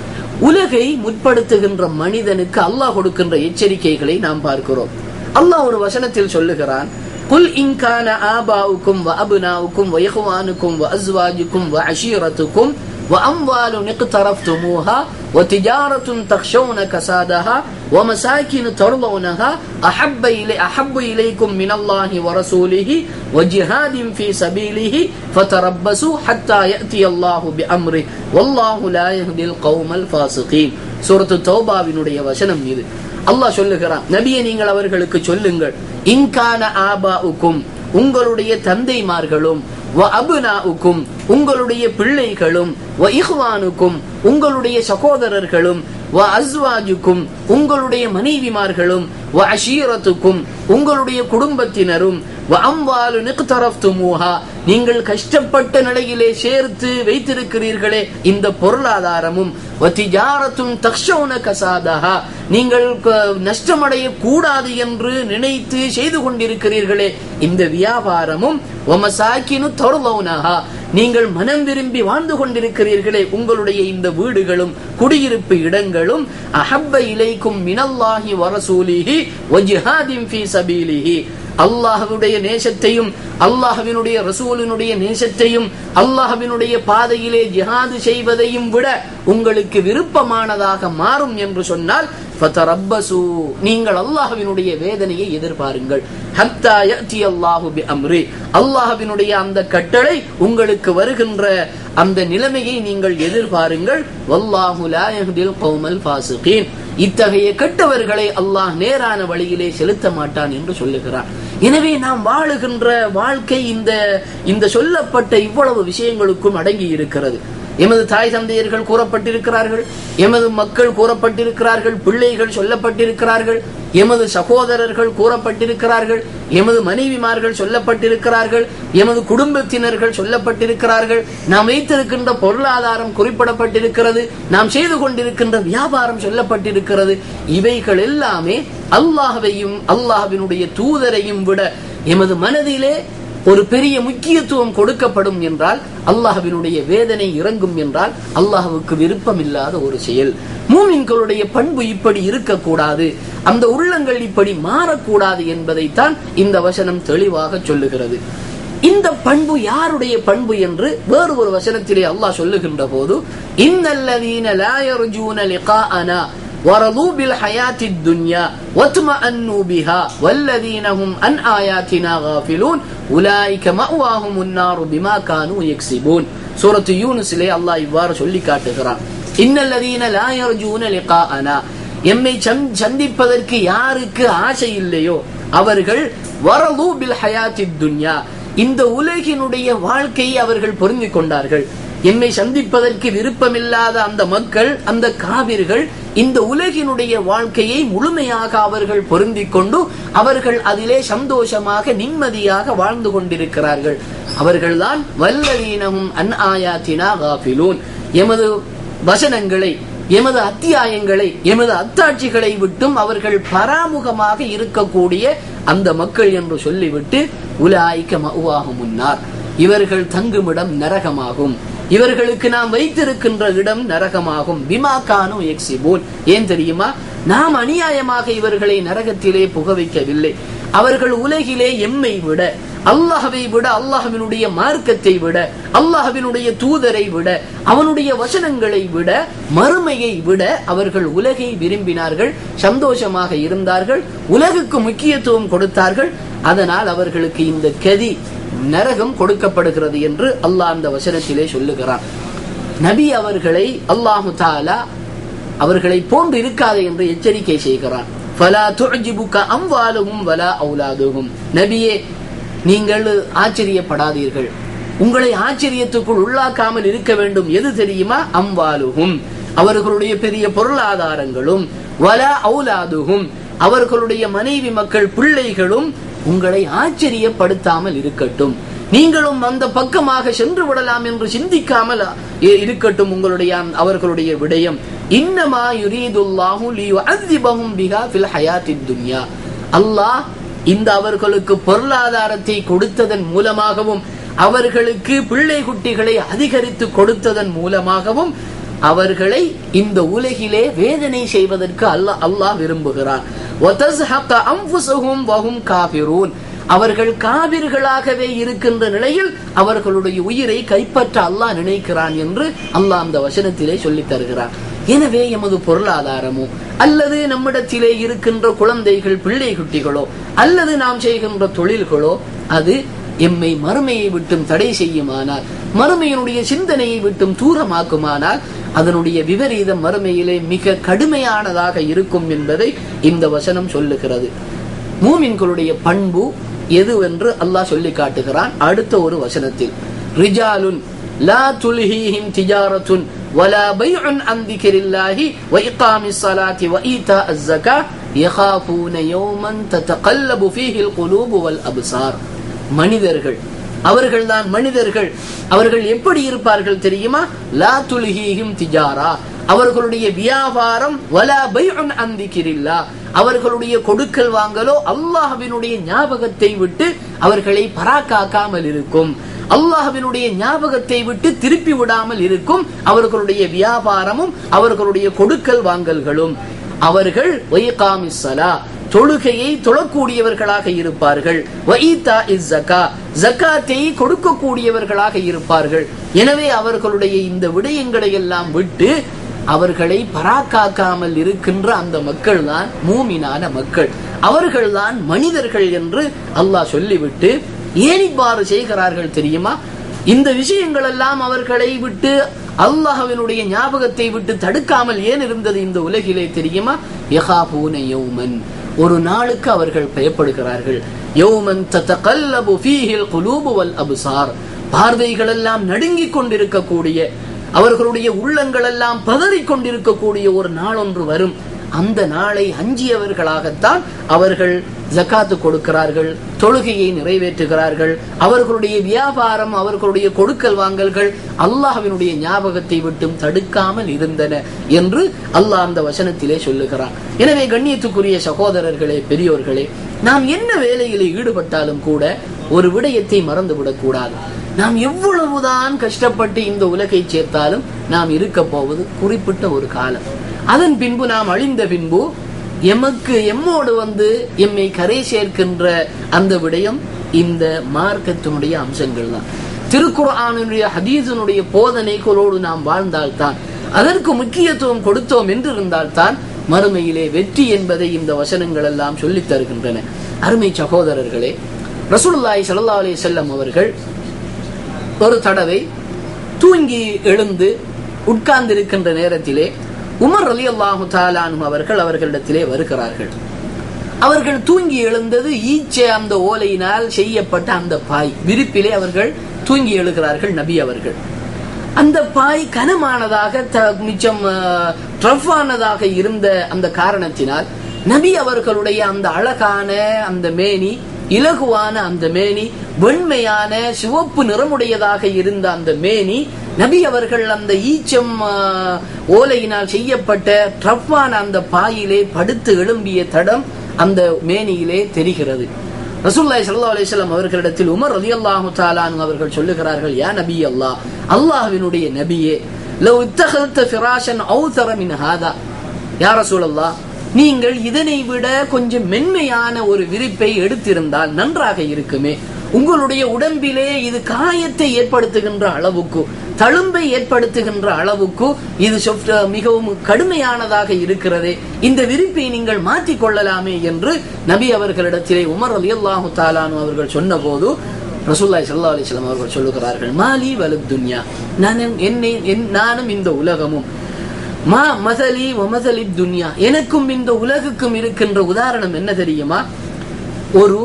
S2: உலகை முற்படுத்துகின்ற மனிதனுக்கு அல்லாஹ் கொடுக்கின்ற எச்சரிக்கைகளை நாம் பார்க்கிறோம் அல்லாஹ் ஒரு வசனத்தில் சொல்லுகிறான் குல் இன்கான ஆபாவுக்கும் வ அபுனாவுக்கும் வ இஹ்வானுக்கும் வ அஸ்வாஜுக்கும் வ அஷீரத்துக்கும் وأموال اقترفتموها وتجارة تخشون كسادها ومساكن ترضونها أحب, إلي أحب إليكم من الله ورسوله وجهاد في سبيله فتربصوا حتى يأتي الله بأمره والله لا يهدي القوم الفاسقين سورة التوبة வினுடைய வசனம் இது அல்லாஹ் சொல்லுகிறான் நபியை நீங்கள் அவர்களுக்கு சொல்லுங்கள் இன்கான ஆபாவுக்கும் உங்களுடைய தந்தைமார்களும் வ அபுனாவுக்கும் உங்களுடைய பிள்ளைகளும் வ இஹ்வானுக்கும் உங்களுடைய சகோதரர்களும் வ அஸ்வாஜுக்கும் உங்களுடைய மனைவிமார்களும் வ அஷீரத்துக்கும் உங்களுடைய குடும்பத்தினரும் வ அம்வாலு நிக்தரஃப்துமூஹா நீங்கள் கஷ்டப்பட்ட நிலையிலே சேர்த்து வைத்திருக்கிறீர்களே இந்த பொருளாதாரமும் வ திஜாரத்தும் தக்ஷௌன கசாதஹா நீங்கள் க- நஷ்டமடைய கூடாது என்று நினைத்து செய்து கொண்டிருக்கிறீர்களே இந்த வியாபாரமும் வமசாக்கினு தொர்லௌனஹா நீங்கள் மனம் விரும்பி வாழ்ந்து கொண்டிருக்கிறீர்களே உங்களுடைய இந்த வீடுகளும் குடியிருப்பு இடங்களும் அஹப்ப இலைக்கும் மினல்லாஹி வரசூலிஹி வஜிஹாதிம் ஃபீ சபீலிஹி அல்லாஹ்வுடைய நேசத்தையும் அல்லாஹ்வினுடைய ரசூலினுடைய நேசத்தையும் அல்லாஹ்வினுடைய பாதையிலே ஜிஹாது செய்வதையும் விட உங்களுக்கு விருப்பமானதாக மாறும் என்று சொன்னால் ஃபதரப்பசு நீங்கள் அல்லாஹ்வினுடைய வேதனையை எதிர்பாருங்கள் ஹத்தா யஅதி அல்லாஹு பி அம்ரி அல்லாஹ்வினுடைய அந்த கட்டளை உங்களுக்கு வருகின்ற அந்த நிலைமையை நீங்கள் எதிர்பாருங்கள் வல்லாஹு லா யஹ்தில் கௌமல் ஃபாசிகீன் இத்தகைய கெட்டவர்களை அல்லாஹ் நேரான வழியிலே செலுத்த மாட்டான் என்று சொல்லுகிறார் எனவே நாம் வாழுகின்ற வாழ்க்கை இந்த இந்த சொல்லப்பட்ட இவ்வளவு விஷயங்களுக்கும் அடங்கி இருக்கிறது எமது தாய் தந்தையர்கள் கூறப்பட்டிருக்கிறார்கள் எமது மக்கள் கூறப்பட்டிருக்கிறார்கள் பிள்ளைகள் சொல்லப்பட்டிருக்கிறார்கள் எமது சகோதரர்கள் கூறப்பட்டிருக்கிறார்கள் எமது மனைவிமார்கள் சொல்லப்பட்டிருக்கிறார்கள் எமது குடும்பத்தினர்கள் சொல்லப்பட்டிருக்கிறார்கள் நாம் வைத்திருக்கின்ற பொருளாதாரம் குறிப்பிடப்பட்டிருக்கிறது நாம் செய்து கொண்டிருக்கின்ற வியாபாரம் சொல்லப்பட்டிருக்கிறது இவைகள் எல்லாமே அல்லாஹ்வையும் அல்லாஹ்வினுடைய தூதரையும் விட எமது மனதிலே ஒரு பெரிய முக்கியத்துவம் கொடுக்கப்படும் என்றால் அல்லாஹ்வினுடைய வேதனை இறங்கும் என்றால் அல்லாஹ்வுக்கு விருப்பமில்லாத ஒரு செயல் மூமின்களுடைய பண்பு இப்படி இருக்கக்கூடாது அந்த உள்ளங்கள் இப்படி மாறக்கூடாது என்பதைத்தான் இந்த வசனம் தெளிவாக சொல்லுகிறது இந்த பண்பு யாருடைய பண்பு என்று வேறு ஒரு வசனத்திலே அல்லாஹ் சொல்லுகின்ற போது இன்னல்லதீன லா யர்ஜூன லிகாஅனா ورضوا بالحياة الدنيا واطمأنوا بها والذين هم عن آياتنا غافلون أولئك مأواهم النار بما كانوا يكسبون سورة يونس لي الله இவ்வாறு சொல்லி காட்டுகிறான் இன்னல்லதீன லா யர்ஜூன லிகாஅனா எம்மை சந்- சந்திப்பதற்கு யாருக்கு ஆசை இல்லையோ அவர்கள் வரலூ பில் ஹயாத்தி துன்யா இந்த உலகினுடைய வாழ்க்கையை அவர்கள் பொருந்திக் கொண்டார்கள் என்னை சந்திப்பதற்கு விருப்பமில்லாத அந்த மக்கள் அந்த காவிர்கள் இந்த உலகினுடைய வாழ்க்கையை முழுமையாக அவர்கள் பொருந்திக் கொண்டு அவர்கள் அதிலே சந்தோஷமாக நிம்மதியாக வாழ்ந்து கொண்டிருக்கிறார்கள் அவர்கள்தான் வல்லவீனமும் அன் ஆயாத்தினா காஃபிலூன் எமது வசனங்களை எமது அத்தியாயங்களை எமது அத்தாட்சிகளை விட்டும் அவர்கள் பராமுகமாக இருக்கக்கூடிய அந்த மக்கள் என்று சொல்லிவிட்டு உலாய்க்க மவுவாக முன்னார் இவர்கள் தங்குமிடம் நரகமாகும் இவர்களுக்கு நாம் வைத்திருக்கின்ற இடம் நரகமாகும் பிமாக்கானு எக்ஸிபோல் ஏன் தெரியுமா நாம் அநியாயமாக இவர்களை நரகத்திலே புக வைக்கவில்லை அவர்கள் உலகிலே எம்மை விட அல்லாஹவை விட அல்லாஹவினுடைய மார்க்கத்தை விட அல்லாஹவினுடைய தூதரை விட அவனுடைய வசனங்களை விட மறுமையை விட அவர்கள் உலகை விரும்பினார்கள் சந்தோஷமாக இருந்தார்கள் உலகுக்கு முக்கியத்துவம் கொடுத்தார்கள் அதனால் அவர்களுக்கு இந்த கதி நரகம் கொடுக்கப்படுகிறது என்று அல்லாஹ் அந்த வசனத்திலே சொல்லுகிறான் நபி அவர்களை அல்லாஹு தாலா அவர்களை போன்று இருக்காது என்று எச்சரிக்கை செய்கிறான் ஃபலா துஅஜிபுக அம்வாலுஹும் வலா அவுலாதுஹும் நபியே நீங்கள் ஆச்சரியப்படாதீர்கள் உங்களை ஆச்சரியத்துக்குள் உள்ளாக்காமல் இருக்க வேண்டும் எது தெரியுமா அம்வாலுஹும் அவர்களுடைய பெரிய பொருளாதாரங்களும் வலா அவுலாதுஹும் அவர்களுடைய மனைவி மக்கள் பிள்ளைகளும் உங்களை ஆச்சரியப்படுத்தாமல் இருக்கட்டும் நீங்களும் அந்த பக்கமாக சென்று விடலாம் என்று சிந்திக்காமல் இ- இருக்கட்டும் உங்களுடைய அந்த- அவர்களுடைய விடயம் இன்னமா யுரீதுல்லாஹு லியுஅذிபஹும் பிஹா ஃபில் ஹயாத்தித் துன்யா அல்லாஹ் இந்த அவர்களுக்கு பொருளாதாரத்தை கொடுத்ததன் மூலமாகவும் அவர்களுக்கு பிள்ளை குட்டிகளை அதிகரித்து கொடுத்ததன் மூலமாகவும் அவர்களை இந்த உலகிலே வேதனை செய்வதற்கு அல்லாஹ் அல்லாஹ் விரும்புகிறான் وَتَزْهَقَ أَنفُسُهُمْ وَهُمْ كَافِرُونَ அவர்கள் காவிர்களாகவே இருக்கின்ற நிலையில் அவர்களுடைய உயிரை கைப்பற்ற அல்லாஹ் நினைக்கிறான் என்று அல்லாஹ் அந்த வசனத்திலே சொல்லித் தருகிறார் எனவே எமது பொருளாதாரமோ அல்லது நம்மிடத்திலே இருக்கின்ற குழந்தைகள் பிள்ளை குட்டிகளோ அல்லது நாம் செய்கின்ற தொழில்களோ அது எம்மை மறுமையை விட்டும் தடை செய்யுமானால் மறுமையினுடைய சிந்தனையை விட்டும் தூரமாக்குமானால் அதனுடைய விபரீதம் மறுமையிலே மிக கடுமையானதாக இருக்கும் என்பதை இந்த வசனம் சொல்லுகிறது மூமின்களுடைய பண்பு எது என்று அல்லாஹ் சொல்லி காட்டுகிறான் அடுத்த ஒரு வசனத்தில் ரிஜாலுன் லா துல்ஹீஹிம் திஜாரத்துன் ولا بيع عن ذكر الله وإقام الصلاة وإيتاء الزكاة يخافون يوما تتقلب فيه القلوب والأبصار மனிதர்கள் அவர்கள்தான் மனிதர்கள் அவர்கள் எப்படி இருப்பார்கள் தெரியுமா லா துல்ஹீஹிம் திஜாரா அவர்களுடைய வியாபாரம் வலா பைஉன் அன் திக்ரில்லா அவர்களுடைய கொடுக்கல் வாங்கலோ அல்லாஹ்வினுடைய ஞாபகத்தை விட்டு அவர்களை பராக்காக்காமல் இருக்கும் அல்லாஹ்வினுடைய ஞாபகத்தை விட்டு திருப்பி விடாமல் இருக்கும் அவர்களுடைய வியாபாரமும் அவர்களுடைய கொடுக்கல் வாங்கல்களும் அவர்கள் ஒய்காமிஸ்ஸலா தொழுகையை தொழக்கூடியவர்களாக இருப்பார்கள் வஈதா இஸ் ஜக்கா ஜக்காத்தை கொடுக்கக்கூடியவர்களாக இருப்பார்கள் எனவே அவர்களுடைய இந்த விடயங்களை எல்லாம் விட்டு அவர்களை பராக்காக்காமல் இருக்கின்ற அந்த மக்கள் தான் மூமினான மக்கள் அவர்கள்தான் மனிதர்கள் என்று அல்லாஹ் சொல்லிவிட்டு ஏன் இவ்வாறு செய்கிறார்கள் தெரியுமா இந்த விஷயங்கள் எல்லாம் அவர்களை விட்டு அல்லாஹ்வினுடைய ஞாபகத்தை விட்டு தடுக்காமல் ஏன் இருந்தது இந்த உலகிலே தெரியுமா யஹாபூன யௌமன் ஒரு நாளுக்கு அவர்கள் பயப்படுகிறார்கள் யௌமன் தத்தகல்லபு ஃபீஹில் குலூபு வல் அப்சார் பார்வைகள் எல்லாம் நடுங்கிக் கொண்டிருக்கக்கூடிய அவர்களுடைய உள்ளங்கள் எல்லாம் பதறிக் கொண்டிருக்கக்கூடிய ஒரு நாள் ஒன்று வரும் அந்த நாளை அஞ்சியவர்களாகத்தான் அவர்கள் ஜக்காத்து கொடுக்கிறார்கள் தொழுகையை நிறைவேற்றுகிறார்கள் அவர்களுடைய வியாபாரம் அவர்களுடைய கொடுக்கல் வாங்கல்கள் அல்லாஹ்வினுடைய ஞாபகத்தை விட்டும் தடுக்காமல் இருந்தன என்று அல்லாஹ் அந்த வசனத்திலே சொல்லுகிறான் எனவே கண்ணியத்துக்குரிய சகோதரர்களே பெரியோர்களே நாம் என்ன வேலையில் ஈடுபட்டாலும் கூட ஒரு விடயத்தை மறந்துவிடக் கூடாது நாம் எவ்வளவுதான் கஷ்டப்பட்டு இந்த உலகை சேர்த்தாலும் நாம் இருக்க போவது குறிப்பிட்ட ஒரு காலம் அதன் பின்பு நாம் அழிந்த பின்பு எமக்கு எம்மோடு வந்து எம்மை கரை சேர்க்கின்ற அந்த விடயம் இந்த மார்க்கத்தினுடைய அம்சங்கள் தான் திருக்குர்ஆனுடைய ஹதீஸினுடைய போதனைகளோடு நாம் வாழ்ந்தால்தான் அதற்கு முக்கியத்துவம் கொடுத்தோம் என்று இருந்தால்தான் மறுமையிலே வெற்றி என்பதை இந்த வசனங்கள் எல்லாம் சொல்லித் தருகின்றன அருமை சகோதரர்களே ரசூலுல்லாஹி ஸல்லல்லாஹு அலைஹி வஸல்லம் அவர்கள் ஒரு தடவை தூங்கி எழுந்து உட்கார்ந்திருக்கின்ற நேரத்திலே உமர் அலி அல்லாஹு தாலானும் அவர்கள் அவர்களிடத்திலே வருகிறார்கள் அவர்கள் தூங்கி எழுந்தது ஈச்சை அந்த ஓலையினால் செய்யப்பட்ட அந்த பாய் விரிப்பிலே அவர்கள் தூங்கி எழுகிறார்கள் நபி அவர்கள் அந்த பாய் கனமானதாக த- மிச்சம் ட்ரஃபானதாக இருந்த அந்த காரணத்தினால் நபி அவர்களுடைய அந்த அழகான அந்த மேனி இலகுவான அந்த மேனி வெண்மையான சிவப்பு நிறமுடையதாக இருந்த அந்த மேனி நபி அவர்கள் அந்த ஈச்சம் ஆ, ஓலையினால் செய்யப்பட்ட ட்ரஃபான அந்த பாயிலே படுத்து எழும்பிய தடம் அந்த மேனியிலே தெரிகிறது ரசூல்லாய் சல்லா அலிஸ்லாம் அவர்களிடத்தில் உமர் ரதி அல்லாஹு தாலான் அவர்கள் சொல்லுகிறார்கள் யா நபி அல்லாஹ் அல்லாஹ்வினுடைய நபியே லவ் இத்தகல்த ஃபிராஷன் அவுதர மின் ஹாதா யா ரசூலல்லாஹ் நீங்கள் இதனை விட கொஞ்சம் மென்மையான ஒரு விரிப்பை எடுத்திருந்தால் நன்றாக இருக்குமே உங்களுடைய உடம்பிலே இது காயத்தை ஏற்படுத்துகின்ற அளவுக்கு தழும்பை ஏற்படுத்துகின்ற அளவுக்கு இது soft- மிகவும் கடுமையானதாக இருக்கிறதே இந்த விரிப்பை நீங்கள் மாற்றிக் கொள்ளலாமே என்று நபி அவர்களிடத்திலே உமர் அலி அல்லாஹு தாலானு அவர்கள் சொன்னபோது ரசூல்லாய் சல்லா அலிஸ்லாம் அவர்கள் சொல்லுகிறார்கள் மாலி வலு துன்யா நானும் என்னை என்- நானும் இந்த உலகமும் மா மசலி வமசலி துன்யா எனக்கும் இந்த உலகுக்கும் இருக்கின்ற உதாரணம் என்ன தெரியுமா ஒரு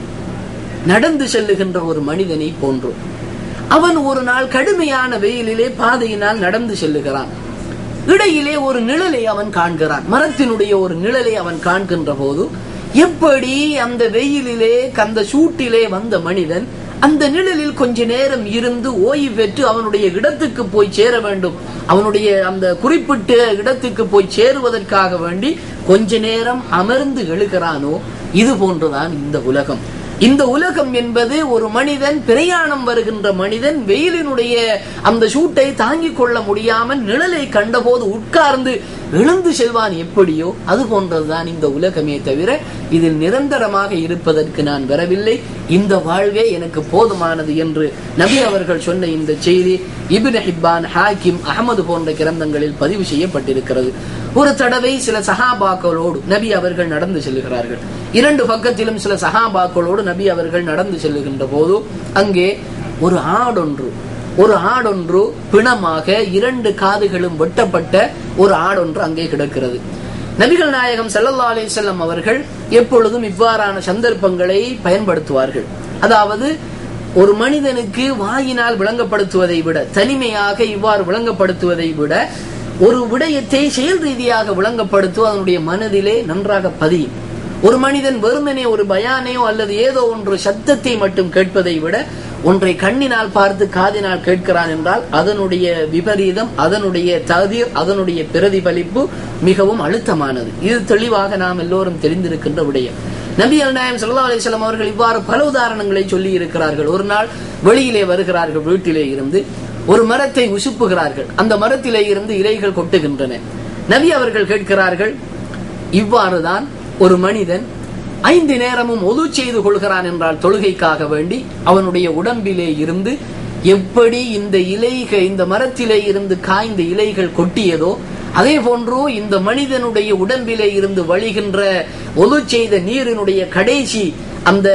S2: நடந்து செல்லுகின்ற ஒரு மனிதனை போன்றும் அவன் ஒரு நாள் கடுமையான வெயிலிலே பாதையினால் நடந்து செல்லுகிறான் இடையிலே ஒரு நிழலை அவன் காண்கிறான் மரத்தினுடைய ஒரு நிழலை அவன் காண்கின்ற போது எப்படி அந்த வெயிலிலே அந்த சூட்டிலே வந்த மனிதன் அந்த நிழலில் கொஞ்ச நேரம் இருந்து ஓய்வு பெற்று அவனுடைய இடத்துக்கு போய் சேர வேண்டும் அவனுடைய அந்த குறிப்பிட்ட இடத்துக்கு போய் சேருவதற்காக வேண்டி கொஞ்ச நேரம் அமர்ந்து எழுகிறானோ இது போன்றுதான் இந்த உலகம் இந்த உலகம் என்பது ஒரு மனிதன் பிரயாணம் வருகின்ற மனிதன் வெயிலினுடைய அந்த சூட்டை தாங்கிக் கொள்ள முடியாமல் நிழலை கண்டபோது உட்கார்ந்து எழுந்து செல்வான் எப்படியோ அது போன்றதுதான் இந்த உலகமே தவிர இதில் நிரந்தரமாக இருப்பதற்கு நான் வரவில்லை இந்த வாழ்வே எனக்கு போதுமானது என்று நபி அவர்கள் சொன்ன இந்த செய்தி இபின் ஹிப்பான் ஹாக்கிம் அகமது போன்ற கிரந்தங்களில் பதிவு செய்யப்பட்டிருக்கிறது ஒரு தடவை சில சஹாபாக்களோடு நபி அவர்கள் நடந்து செல்லுகிறார்கள் இரண்டு பக்கத்திலும் சில சஹாபாக்களோடு நபி அவர்கள் நடந்து செல்லுகின்ற போது அங்கே ஒரு ஆடொன்று ஒரு ஆடொன்று பிணமாக இரண்டு காதுகளும் வெட்டப்பட்ட ஒரு ஆடொன்று அங்கே கிடக்கிறது நபிகள் நாயகம் ஸல்லல்லாஹு அலைஹி வஸல்லம் அவர்கள் எப்பொழுதும் இவ்வாறான சந்தர்ப்பங்களை பயன்படுத்துவார்கள் அதாவது ஒரு மனிதனுக்கு வாயினால் விளங்கப்படுத்துவதை விட தனிமையாக இவ்வாறு விளங்கப்படுத்துவதை விட ஒரு விடயத்தை செயல் ரீதியாக விளங்கப்படுத்துவ அதனுடைய மனதிலே நன்றாக பதியும் ஒரு மனிதன் வெறுமனே ஒரு பயானையோ அல்லது ஏதோ ஒன்று சத்தத்தை மட்டும் கேட்பதை விட ஒன்றை கண்ணினால் பார்த்து காதினால் கேட்கிறான் என்றால் அதனுடைய விபரீதம் அதனுடைய தகுதிர் அதனுடைய பிரதிபலிப்பு மிகவும் அழுத்தமானது இது தெளிவாக நாம் எல்லோரும் தெரிந்திருக்கின்ற விடயம் நபி அல் நாயம் சல்லா அலிஸ்லாம் அவர்கள் இவ்வாறு பல உதாரணங்களை சொல்லி இருக்கிறார்கள் ஒரு நாள் வெளியிலே வருகிறார்கள் வீட்டிலே இருந்து ஒரு மரத்தை உசுப்புகிறார்கள் அந்த மரத்திலே இருந்து இலைகள் கொட்டுகின்றன நபி அவர்கள் கேட்கிறார்கள் இவ்வாறுதான் ஒரு மனிதன் ஐந்து நேரமும் ஒது செய்து கொள்கிறான் என்றால் தொழுகைக்காக வேண்டி அவனுடைய உடம்பிலே இருந்து எப்படி இந்த இலைகள் இந்த மரத்திலே இருந்து காய்ந்த இலைகள் கொட்டியதோ அதே போன்று இந்த மனிதனுடைய உடம்பிலே இருந்து வழிகின்ற ஒது செய்த நீரினுடைய கடைசி அந்த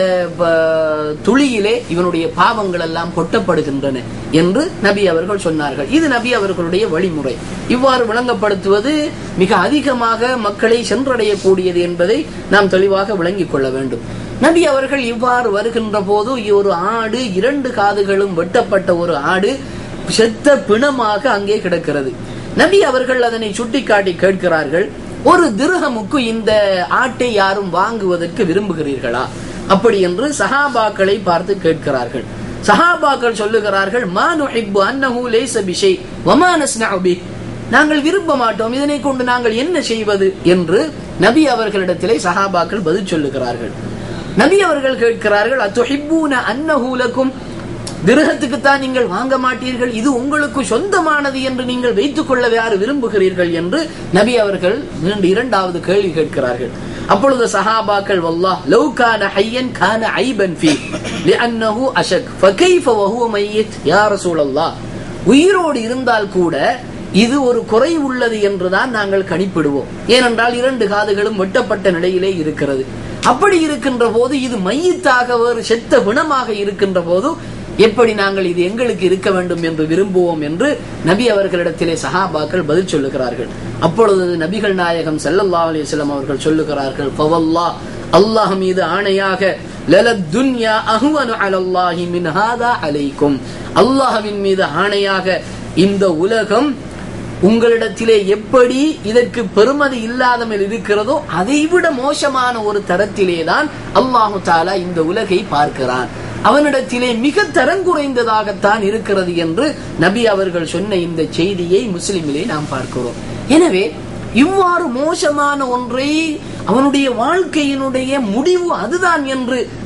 S2: ப- துளியிலே இவனுடைய பாவங்கள் எல்லாம் கொட்டப்படுகின்றன என்று நபி அவர்கள் சொன்னார்கள் இது நபி அவர்களுடைய வழிமுறை இவ்வாறு விளங்கப்படுத்துவது மிக அதிகமாக மக்களை சென்றடையக்கூடியது என்பதை நாம் தெளிவாக விளங்கிக் கொள்ள வேண்டும் நபி அவர்கள் இவ்வாறு வருகின்ற போது ஒரு ஆடு இரண்டு காதுகளும் வெட்டப்பட்ட ஒரு ஆடு செத்த பிணமாக அங்கே கிடக்கிறது நபி அவர்கள் அதனை சுட்டிக்காட்டி கேட்கிறார்கள் ஒரு திருகமுக்கு இந்த ஆட்டை யாரும் வாங்குவதற்கு விரும்புகிறீர்களா அப்படி என்று சஹாபாக்களை பார்த்து கேட்கிறார்கள் சஹாபாக்கள் சொல்லுகிறார்கள் மா நுஹிப்பு அன்னஹு லைஸ பிஷை வமா நஸ்னஉ பிஹ் நாங்கள் விரும்ப மாட்டோம் இதனை கொண்டு நாங்கள் என்ன செய்வது என்று நபி அவர்களிடத்திலே சஹாபாக்கள் பதில் சொல்லுகிறார்கள் நபி அவர்கள் கேட்கிறார்கள் அத்துஹிப்பூன அன்னஹு லக்கும் திருகத்துக்குத்தான் நீங்கள் வாங்க மாட்டீர்கள் இது உங்களுக்கு சொந்தமானது என்று நீங்கள் வைத்துக் கொள்ள யாரு விரும்புகிறீர்கள் என்று நபி அவர்கள் மீண்டும் இரண்டாவது கேள்வி கேட்கிறார்கள் அப்பொழுது சஹாபாக்கள் வல்லாஹ் லவ் கான ஹையன் கான ஐபன் ஃபீ லிஅன்னஹு அஷக் ஃபகைஃப வஹுவ மையித் யா ரசூலல்லாஹ் உயிரோடு இருந்தால் கூட இது ஒரு குறை உள்ளது என்றுதான் நாங்கள் கணிப்பிடுவோம் ஏனென்றால் இரண்டு காதுகளும் வெட்டப்பட்ட நிலையிலே இருக்கிறது அப்படி இருக்கின்ற போது இது மையத்தாக வேறு செத்த பிணமாக இருக்கின்ற போது எப்படி நாங்கள் இது எங்களுக்கு இருக்க வேண்டும் என்று விரும்புவோம் என்று நபி அவர்களிடத்திலே சஹாபாக்கள் பதில் சொல்லுகிறார்கள் அப்பொழுது நபிகள் நாயகம் ஸல்லல்லாஹு அலைஹி வஸல்லம் அவர்கள் சொல்லுகிறார்கள் ஃபவல்லா அல்லாஹ் மீது ஆணையாக லலத் துன்யா அஹ்வனு அலல்லாஹி மின் ஹாதா அலைக்கும் அல்லாஹ்வின் மீது ஆணையாக இந்த உலகம் உங்களிடத்திலே எப்படி இதற்கு பெருமதி இல்லாதமல் இருக்கிறதோ அதைவிட மோசமான ஒரு தரத்திலே தான் அல்லாஹு தாலா இந்த உலகை பார்க்கிறான் அவனிடத்திலே மிக தரங்குறைந்ததாகத்தான் இருக்கிறது என்று நபி அவர்கள் சொன்ன இந்த செய்தியை முஸ்லிமிலே நாம் பார்க்கிறோம் எனவே இவ்வாறு மோசமான ஒன்றை அவனுடைய வாழ்க்கையினுடைய முடிவு அதுதான் என்று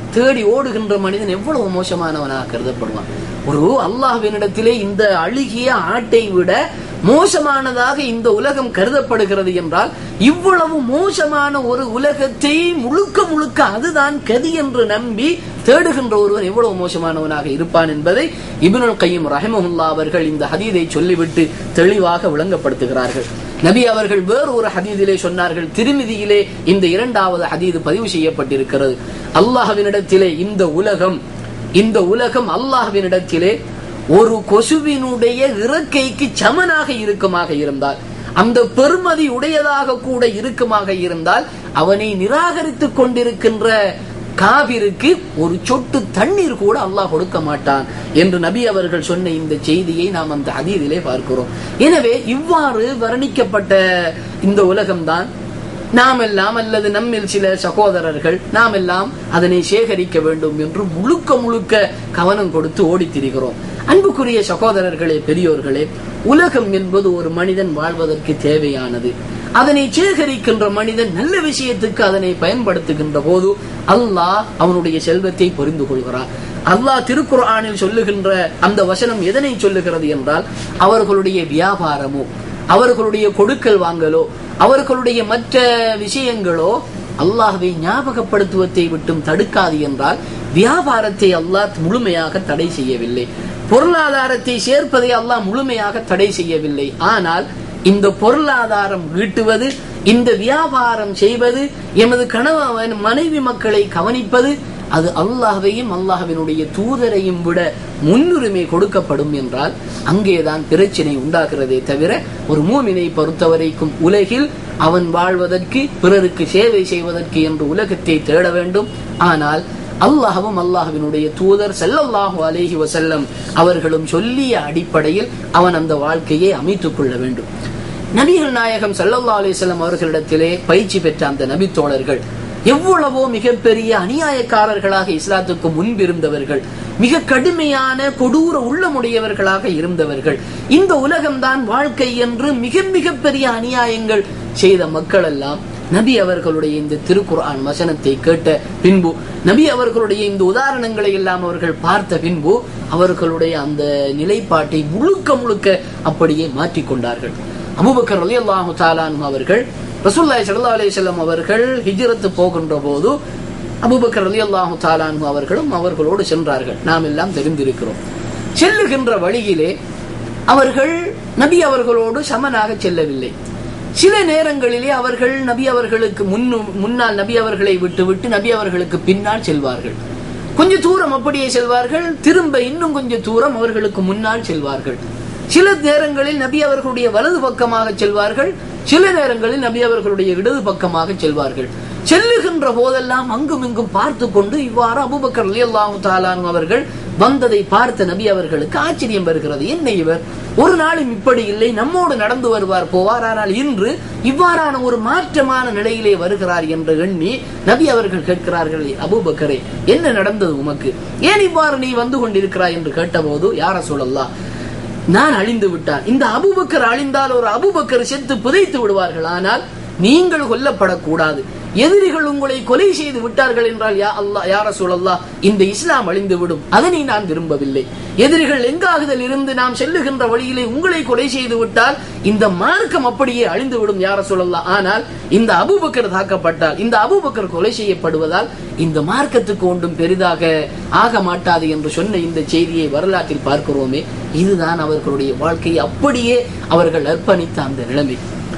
S2: தேடி ஓடுகின்ற மனிதன் எவ்வளவு மோசமானவனாக கருதப்படுவான் ஒரு அல்லாஹ்வினிடத்திலே இந்த அழுகிய ஆட்டை விட மோசமானதாக இந்த உலகம் கருதப்படுகிறது என்றால் இவ்வளவு மோசமான ஒரு உலகத்தை முழுக்க முழுக்க அதுதான் கதி என்று நம்பி தேடுகின்ற ஒருவன் எவ்வளவு மோசமானவனாக இருப்பான் என்பதை இப்னுல் கையும் ரஹமஹுல்லா அவர்கள் இந்த ஹதீதை சொல்லிவிட்டு தெளிவாக விளங்கப்படுத்துகிறார்கள் நபி அவர்கள் வேறு ஒரு ஹதீதிலே சொன்னார்கள் திருமிதியிலே இந்த இரண்டாவது ஹதீது பதிவு செய்யப்பட்டிருக்கிறது அல்லாஹ்வினிடத்திலே இந்த உலகம் இந்த உலகம் அல்லாஹ்வினிடத்திலே ஒரு கொசுவினுடைய இறக்கைக்கு சமனாக இருக்குமாக இருந்தால் அந்த பெருமதி உடையதாக கூட இருக்குமாக இருந்தால் அவனை நிராகரித்துக் கொண்டிருக்கின்ற காவிருக்கு ஒரு சொட்டு தண்ணீர் கூட அல்லாஹ் கொடுக்க மாட்டான் என்று நபி அவர்கள் சொன்ன இந்த செய்தியை நாம் அந்த அதீதிலே பார்க்கிறோம் எனவே இவ்வாறு வர்ணிக்கப்பட்ட இந்த உலகம்தான் நாம் எல்லாம் அல்லது நம்மில் சில சகோதரர்கள் நாம் எல்லாம் அதனை சேகரிக்க வேண்டும் என்று முழுக்க முழுக்க கவனம் கொடுத்து ஓடித் திரிகிறோம் அன்புக்குரிய சகோதரர்களே பெரியோர்களே உலகம் என்பது ஒரு மனிதன் வாழ்வதற்கு தேவையானது அதனை சேகரிக்கின்ற மனிதன் நல்ல விஷயத்துக்கு அதனை பயன்படுத்துகின்ற போது அல்லாஹ் அவனுடைய செல்வத்தை புரிந்து கொள்கிறான் அல்லாஹ் திருக்குர்ஆனில் சொல்லுகின்ற அந்த வசனம் எதனை சொல்லுகிறது என்றால் அவர்களுடைய வியாபாரமோ அவர்களுடைய கொடுக்கல் வாங்கலோ அவர்களுடைய மற்ற விஷயங்களோ அல்லாஹ்வை ஞாபகப்படுத்துவதை விட்டும் தடுக்காது என்றால் வியாபாரத்தை அல்லாஹ் முழுமையாக தடை செய்யவில்லை பொருளாதாரத்தை சேர்ப்பதை அல்லாஹ் முழுமையாக தடை செய்யவில்லை ஆனால் இந்த பொருளாதாரம் ஈட்டுவது இந்த வியாபாரம் செய்வது எமது கணவன் மனைவி மக்களை கவனிப்பது அது அல்லாஹ்வையும் அல்லாஹ்வினுடைய தூதரையும் விட முன்னுரிமை கொடுக்கப்படும் என்றால் அங்கேதான் பிரச்சனை உண்டாகிறதே தவிர ஒரு மூமினை பொறுத்தவரைக்கும் உலகில் அவன் வாழ்வதற்கு பிறருக்கு சேவை செய்வதற்கு என்று உலகத்தை தேட வேண்டும் ஆனால் அல்லாஹ்வும் அல்லாஹ்வினுடைய தூதர் ஸல்லல்லாஹு அலைஹி வஸல்லம் அவர்களும் சொல்லிய அடிப்படையில் அவன் அந்த வாழ்க்கையை அமைத்துக் கொள்ள வேண்டும் நபிகள் நாயகம் ஸல்லல்லாஹு அலைஹி வஸல்லம் அவர்களிடத்திலே பயிற்சி பெற்ற அந்த நபித்தோழர்கள் எவ்வளவோ மிகப்பெரிய அநியாயக்காரர்களாக இஸ்லாத்துக்கு முன்பிருந்தவர்கள் மிக கடுமையான கொடூர உள்ளமுடையவர்களாக இருந்தவர்கள் இந்த உலகம்தான் வாழ்க்கை என்று மிக மிக பெரிய அநியாயங்கள் செய்த மக்கள் எல்லாம் நபி அவர்களுடைய இந்த திருக்குர்ஆன் வசனத்தை கேட்ட பின்பு நபி அவர்களுடைய இந்த உதாரணங்களை எல்லாம் அவர்கள் பார்த்த பின்பு அவர்களுடைய அந்த நிலைப்பாட்டை முழுக்க முழுக்க அப்படியே மாற்றிக்கொண்டார்கள் அபூபக்கர் ரலியல்லாஹு தஆலான் அவர்கள் ரசூலுல்லாஹி ஸல்லல்லாஹு அலைஹி வஸல்லம் அவர்கள் ஹிஜ்ரத் போகின்ற போது அபூபக்கர் ரலியல்லாஹு தஆலான் அவர்களும் அவர்களோடு சென்றார்கள் நாம் எல்லாம் தெரிந்திருக்கிறோம் செல்லுகின்ற வழியிலே அவர்கள் நபி அவர்களோடு சமனாக செல்லவில்லை சில நேரங்களிலே அவர்கள் நபி அவர்களுக்கு முன்னு முன்னால் நபி அவர்களை விட்டுவிட்டு நபி அவர்களுக்கு பின்னால் செல்வார்கள் கொஞ்ச தூரம் அப்படியே செல்வார்கள் திரும்ப இன்னும் கொஞ்சம் தூரம் அவர்களுக்கு முன்னால் செல்வார்கள் சில நேரங்களில் நபி அவர்களுடைய வலது பக்கமாக செல்வார்கள் சில நேரங்களில் நபி அவர்களுடைய இடது பக்கமாக செல்வார்கள் செல்லுகின்ற போதெல்லாம் அங்கும் இங்கும் பார்த்து கொண்டு இவ்வாறு அபுபக்கர் ரலியல்லாஹு தஆலான் அவர்கள் வந்ததை பார்த்த நபி அவர்களுக்கு ஆச்சரியம் வருகிறது என்ன இவர் ஒரு நாளும் இப்படி இல்லை நம்மோடு நடந்து வருவார் போவார் ஆனால் இன்று இவ்வாறான ஒரு மாற்றமான நிலையிலே வருகிறார் என்று எண்ணி நபி அவர்கள் கேட்கிறார்கள் அபூபக்கரே என்ன நடந்தது உமக்கு ஏன் இவ்வாறு நீ வந்து கொண்டிருக்கிறாய் என்று கேட்டபோது யார சொல்லலாம் நான் அழிந்து விட்டான் இந்த அபுபக்கர் அழிந்தால் ஒரு அபுபக்கர் செத்து புதைத்து விடுவார்கள் ஆனால் நீங்கள் கொல்லப்படக்கூடாது எதிரிகள் உங்களை கொலை செய்து விட்டார்கள் என்றால் யா அல்லாஹ் யார சொல்லல்லா இந்த இஸ்லாம் அழிந்து விடும் அதனை நான் விரும்பவில்லை எதிரிகள் எங்காகுதல் இருந்து நாம் செல்லுகின்ற வழியிலே உங்களை கொலை செய்து விட்டால் இந்த மார்க்கம் அப்படியே அழிந்து விடும் யார சொல்லல்லா ஆனால் இந்த அபுபக்கர் தாக்கப்பட்டால் இந்த அபுபக்கர் கொலை செய்யப்படுவதால் இந்த மார்க்கத்துக்கு ஒன்றும் பெரிதாக ஆக மாட்டாது என்று சொன்ன இந்த செய்தியை வரலாற்றில் பார்க்கிறோமே இதுதான் அவர்களுடைய வாழ்க்கையை அப்படியே அவர்கள் அர்ப்பணித்த அந்த நிலைமை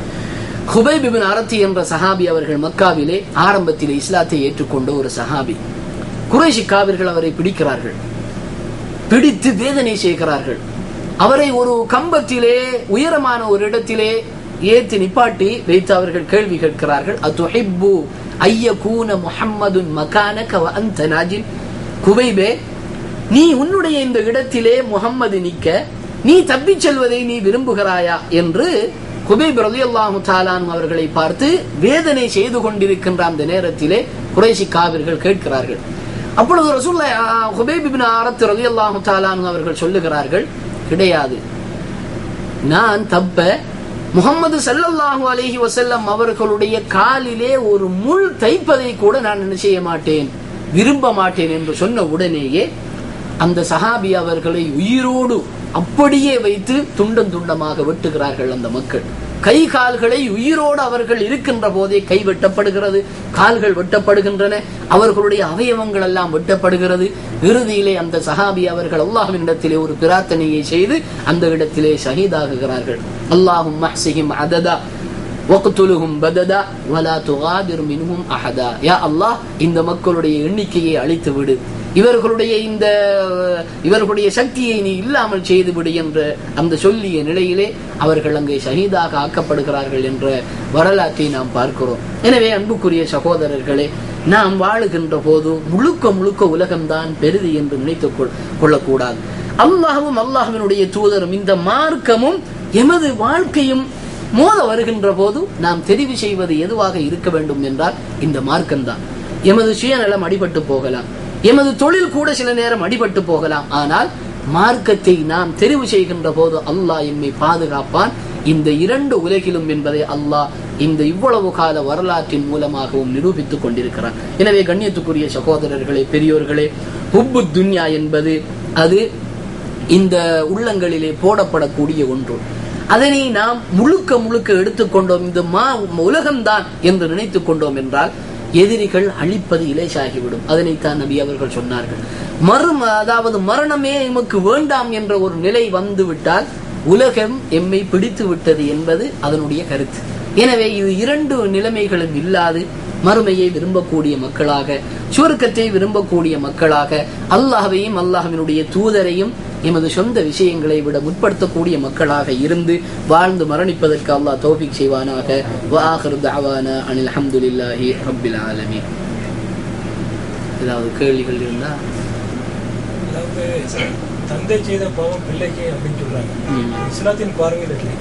S2: ஹுபைப் பிபின் அரத்தி என்ற சஹாபி அவர்கள் மக்காவிலே ஆரம்பத்தில் இஸ்லாத்தை ஏற்றுக்கொண்ட ஒரு சஹாபி குறைஷி காவிர்கள் அவரை பிடிக்கிறார்கள் பிடித்து வேதனை செய்கிறார்கள் அவரை ஒரு கம்பத்திலே உயரமான ஒரு இடத்திலே ஏத்தி நிப்பாட்டி வைத்து அவர்கள் கேள்வி கேட்கிறார்கள் அத்துஹிப்பு ஐயகூன முஹம்மதுன் மகானக வ அன்த நாஜில் குபைபே நீ உன்னுடைய இந்த இடத்திலே முகம்மது நிக்க நீ தப்பிச் செல்வதை நீ விரும்புகிறாயா என்று குபைப் ரலியல்லாஹு தாலான் அவர்களை பார்த்து வேதனை செய்து கொண்டிருக்கின்ற அந்த நேரத்திலே குறைசி காவிர்கள் கேட்கிறார்கள் அப்பொழுது ரசூல்லா ஹுபைப் இப்னு ஆரத் ரலியல்லாஹு தாலான் அவர்கள் சொல்லுகிறார்கள் கிடையாது நான் தப்ப முகமது சல்லல்லாஹு அலைஹி வஸல்லம் அவர்களுடைய காலிலே ஒரு முள் தைப்பதை கூட நான் என்ன செய்ய மாட்டேன் விரும்ப மாட்டேன் என்று சொன்ன உடனேயே அந்த சஹாபி அவர்களை உயிரோடு அப்படியே வைத்து துண்டம் துண்டமாக வெட்டுகிறார்கள் அந்த மக்கள் கை கால்களை உயிரோடு அவர்கள் இருக்கின்ற போதே கை வெட்டப்படுகிறது கால்கள் வெட்டப்படுகின்றன அவர்களுடைய அவயவங்கள் எல்லாம் வெட்டப்படுகிறது இறுதியிலே அந்த சஹாபி அவர்கள் அல்லாஹ்வின் இடத்திலே ஒரு பிரார்த்தனையை செய்து அந்த இடத்திலே ஷஹீதாகுகிறார்கள் அல்லாஹும் மஹ்சிஹிம் அததா வக்துலுஹும் பததா வலா துகாதிர் மின்ஹும் அஹதா யா அல்லாஹ் இந்த மக்களுடைய எண்ணிக்கையை அழித்து விடு இவர்களுடைய இந்த இவர்களுடைய சக்தியை நீ இல்லாமல் செய்து விடு என்ற அந்த சொல்லிய நிலையிலே அவர்கள் அங்கே ஷஹீதாக ஆக்கப்படுகிறார்கள் என்ற வரலாற்றை நாம் பார்க்கிறோம் எனவே அன்புக்குரிய சகோதரர்களே நாம் வாழுகின்ற போது முழுக்க முழுக்க உலகம்தான் பெரிது என்று நினைத்துக் கொள்- கொள்ளக்கூடாது அல்லாஹ்வும் அல்லாஹ்வினுடைய தூதரும் இந்த மார்க்கமும் எமது வாழ்க்கையும் மோத வருகின்ற போது நாம் தெரிவு செய்வது எதுவாக இருக்க வேண்டும் என்றால் இந்த மார்க்கம்தான் எமது சுயநலம் அடிபட்டு போகலாம் எமது தொழில் கூட சில நேரம் அடிபட்டு போகலாம் ஆனால் மார்க்கத்தை நாம் தெரிவு செய்கின்ற போது அல்லாஹ் எம்மை பாதுகாப்பான் இந்த இரண்டு உலகிலும் என்பதை அல்லாஹ் இந்த இவ்வளவு கால வரலாற்றின் மூலமாகவும் நிரூபித்துக் கொண்டிருக்கிறான் எனவே கண்ணியத்துக்குரிய சகோதரர்களே பெரியோர்களே ஹுப்பு துன்யா என்பது அது இந்த உள்ளங்களிலே போடப்படக்கூடிய ஒன்று அதனை நாம் முழுக்க முழுக்க எடுத்துக்கொண்டோம் இந்த மா உலகம்தான் என்று நினைத்துக் கொண்டோம் என்றால் எதிரிகள் அழிப்பது இலேசாகிவிடும் அதனைத்தான் நபி அவர்கள் சொன்னார்கள் மறும அதாவது மரணமே எமக்கு வேண்டாம் என்ற ஒரு நிலை வந்து விட்டால் உலகம் எம்மை பிடித்து விட்டது என்பது அதனுடைய கருத்து எனவே இது இரண்டு நிலைமைகளும் இல்லாது மறுமையை விரும்பக்கூடிய மக்களாக சுவர்க்கத்தை விரும்பக்கூடிய மக்களாக அல்லாஹ்வையும் அல்லாஹ்வினுடைய தூதரையும் எமது சொந்த விஷயங்களை விட முற்படுத்தக்கூடிய மக்களாக இருந்து வாழ்ந்து மரணிப்பதற்கு அல்லாஹ் தௌஃபிக் செய்வானாக வாஹிரு தஅவானா அனில் அல்ஹம்துலில்லாஹி ரப்பில் ஆலமீன் ஏதாவது கேள்விகள் இருந்தா
S3: அதாவது தந்தை செய்த பாவம் பிள்ளைக்கு அப்படின்னு சொல்றாங்க
S2: ம்.
S3: இஸ்லாத்தின் பார்வையில் எப்படி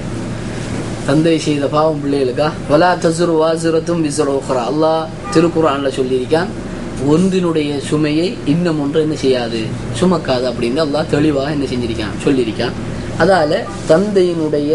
S2: தந்தை செய்த பாவம் பிள்ளைகளுக்கா வலா தசுரு வாசுரத்தும் விசுரோஹரா அல்லாஹ் திருக்குறான்ல சொல்லியிருக்கான் ஒன்றினுடைய சுமையை இன்னும் ஒன்று என்ன செய்யாது சுமக்காது அப்படின்னு அல்லாஹ் தெளிவாக என்ன செஞ்சிருக்கான் சொல்லியிருக்கான் அதால தந்தையினுடைய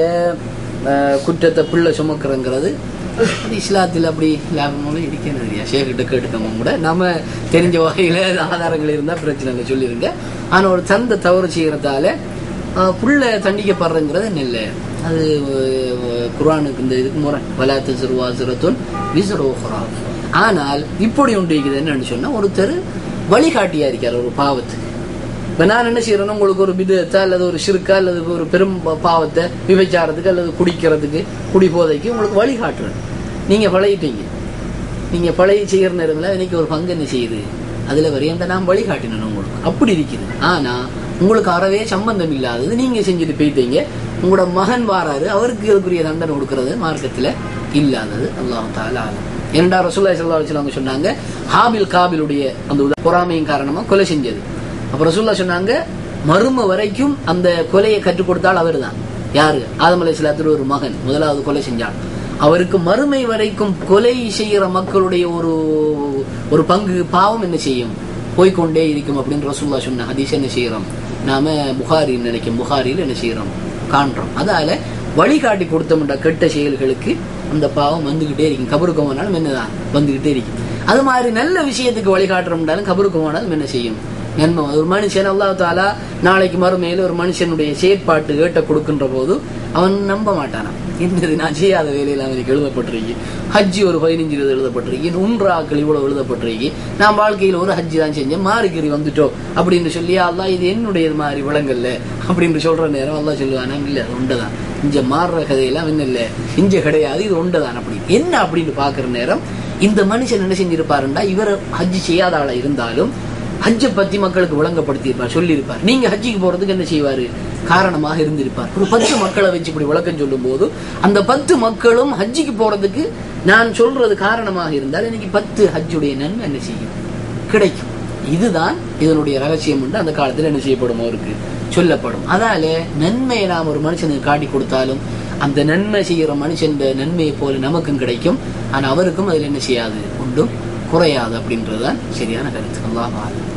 S2: அஹ், குற்றத்தை பிள்ளை சுமக்கிறங்கிறது அது இஸ்லாத்தில் அப்படி லாபமும் இருக்கிறது இல்லையா ஷேக்கிட்ட கேட்டுக்கோங்க கூட நம்ம தெரிஞ்ச வகையில ஆதாரங்கள் இருந்தால் பிரச்சனை இல்லை சொல்லிருங்க ஆனால் ஒரு தந்தை தவறு செய்யறதால ஆஹ் புள்ள தண்டிக்கப்படுறங்கிறது நெல்ல அது அஹ், குர்ஆனுக்கு இந்த இதுக்கு முறை வலாத்து சிறுவாசுரத்துன் விசுரோஹரா ஆனால் இப்படி ஒன்று இருக்குது என்னன்னு சொன்னா ஒருத்தர் வழிகாட்டியா இருக்கார் ஒரு பாவத்துக்கு இப்ப நான் என்ன செய்யறேன்னா உங்களுக்கு ஒரு விதத்தை அல்லது ஒரு சிறுக்கா அல்லது ஒரு பெரும் பா- பாவத்தை விபச்சாரத்துக்கு அல்லது குடிக்கிறதுக்கு குடி போதைக்கு உங்களுக்கு வழிகாட்டுறேன் நீங்க பழகிட்டீங்க நீங்க பழைய செய்யற நேரத்துல இன்னைக்கு ஒரு பங்கு என்ன செய்யுது அதுல வரையண்ட நான் வழிகாட்டினேன் உங்களுக்கு அப்படி இருக்குது ஆனா உங்களுக்கு அறவே சம்பந்தம் இல்லாதது நீங்க செஞ்சுட்டு போயிட்டீங்க உங்களோட மகன் வாராரு அவருக்கு இதுக்குரிய தண்டனை கொடுக்கறது மார்க்கத்துல இல்லாதது அல்லாஹ் தாலா ஏன்டா ரசூல்லா ஸல்லல்லாஹு அலைஹி வஸல்லம் சொன்னாங்க ஹாபில் காபிலுடைய அந்த உதா- பொறாமையின் காரணமா கொலை செஞ்சது அப்ப ரசூல்லா சொன்னாங்க மறும வரைக்கும் அந்த கொலையை கற்றுக் கொடுத்தால் அவர்தான் யாரு ஆதம் அலைஹிஸ்ஸலாத்துல ஒரு மகன் முதலாவது கொலை செஞ்சான் அவருக்கு மறுமை வரைக்கும் கொலை செய்யற மக்களுடைய ஒரு ஒரு பங்கு பாவம் என்ன செய்யும் போய்க்கொண்டே இருக்கும் அப்படின்னு ரசூல்லா சொன்ன ஹதீஸ் என்ன செய்யறோம் நாம புகாரி நினைக்கும் புகாரியில் என்ன செய்யறோம் காண்றோம் அதால வழிகாட்டி கொடுத்தோம்ன்ற கெட்ட செயல்களுக்கு அந்த பாவம் வந்துகிட்டே இருக்கும் கபருக்கு போனாலும் என்னதான் வந்துகிட்டே இருக்கும் அது மாதிரி நல்ல விஷயத்துக்கு வழிகாட்டுறோம்னாலும் கபருக்கு போனாலும் என்ன செய்யும் நன்மை ஒரு மனுஷன் அல்லாஹ் தாலா நாளைக்கு மறுமையில ஒரு மனுஷனுடைய செயற்பாட்டு ஏட்ட கொடுக்கின்ற போது அவன் நம்ப மாட்டானாம் என்னது நான் செய்யாத வேலையில் அவனுக்கு எழுதப்பட்டிருக்கு ஹஜ்ஜி ஒரு பதினஞ்சு இருபது எழுதப்பட்டிருக்கு உம்ராக்கள் இவ்வளவு எழுதப்பட்டிருக்கு நான் வாழ்க்கையில் ஒரு ஹஜ்ஜி தான் செஞ்சேன் மாறிக்கறி வந்துட்டோம் அப்படின்னு சொல்லி அல்லாஹ் இது என்னுடையது மாதிரி விளங்கல்ல அப்படின்னு சொல்ற நேரம் அல்லாஹ் சொல்லுவானா இல்ல அது உண்டுதான் இங்க மாறுற கதையெல்லாம் என்ன இல்ல இங்க கிடையாது இது உண்டுதான் அப்படி என்ன அப்படின்னு பாக்குற நேரம் இந்த மனுஷன் என்ன செஞ்சிருப்பாருண்டா இவர் ஹஜ்ஜி செய்யாத ஆளா இருந்தாலும் ஹஜ்ஜை பத்தி மக்களுக்கு விளங்கப்படுத்தியிருப்பார் சொல்லியிருப்பார் நீங்க ஹஜ்ஜிக்கு போறதுக்கு என்ன செய்வாரு காரணமாக இருந்திருப்பார் ஒரு பத்து மக்களை வச்சு இப்படி விளக்கம் சொல்லும் போது அந்த பத்து மக்களும் ஹஜ்ஜிக்கு போறதுக்கு நான் சொல்றது காரணமாக இருந்தால் இன்னைக்கு பத்து ஹஜ்ஜுடைய நன்மை என்ன செய்யும் கிடைக்கும் இதுதான் இதனுடைய ரகசியம் உண்டு அந்த காலத்துல என்ன செய்யப்படும் அவருக்கு சொல்லப்படும் அதால நன்மையை நாம் ஒரு மனுஷனுக்கு காட்டி கொடுத்தாலும் அந்த நன்மை செய்யற மனுஷன் நன்மையை போல நமக்கும் கிடைக்கும் ஆனா அவருக்கும் அதுல என்ன செய்யாது ஒன்றும் குறையாது அப்படின்றதுதான் சரியான கருத்து அல்லாஹ் ஆலம்.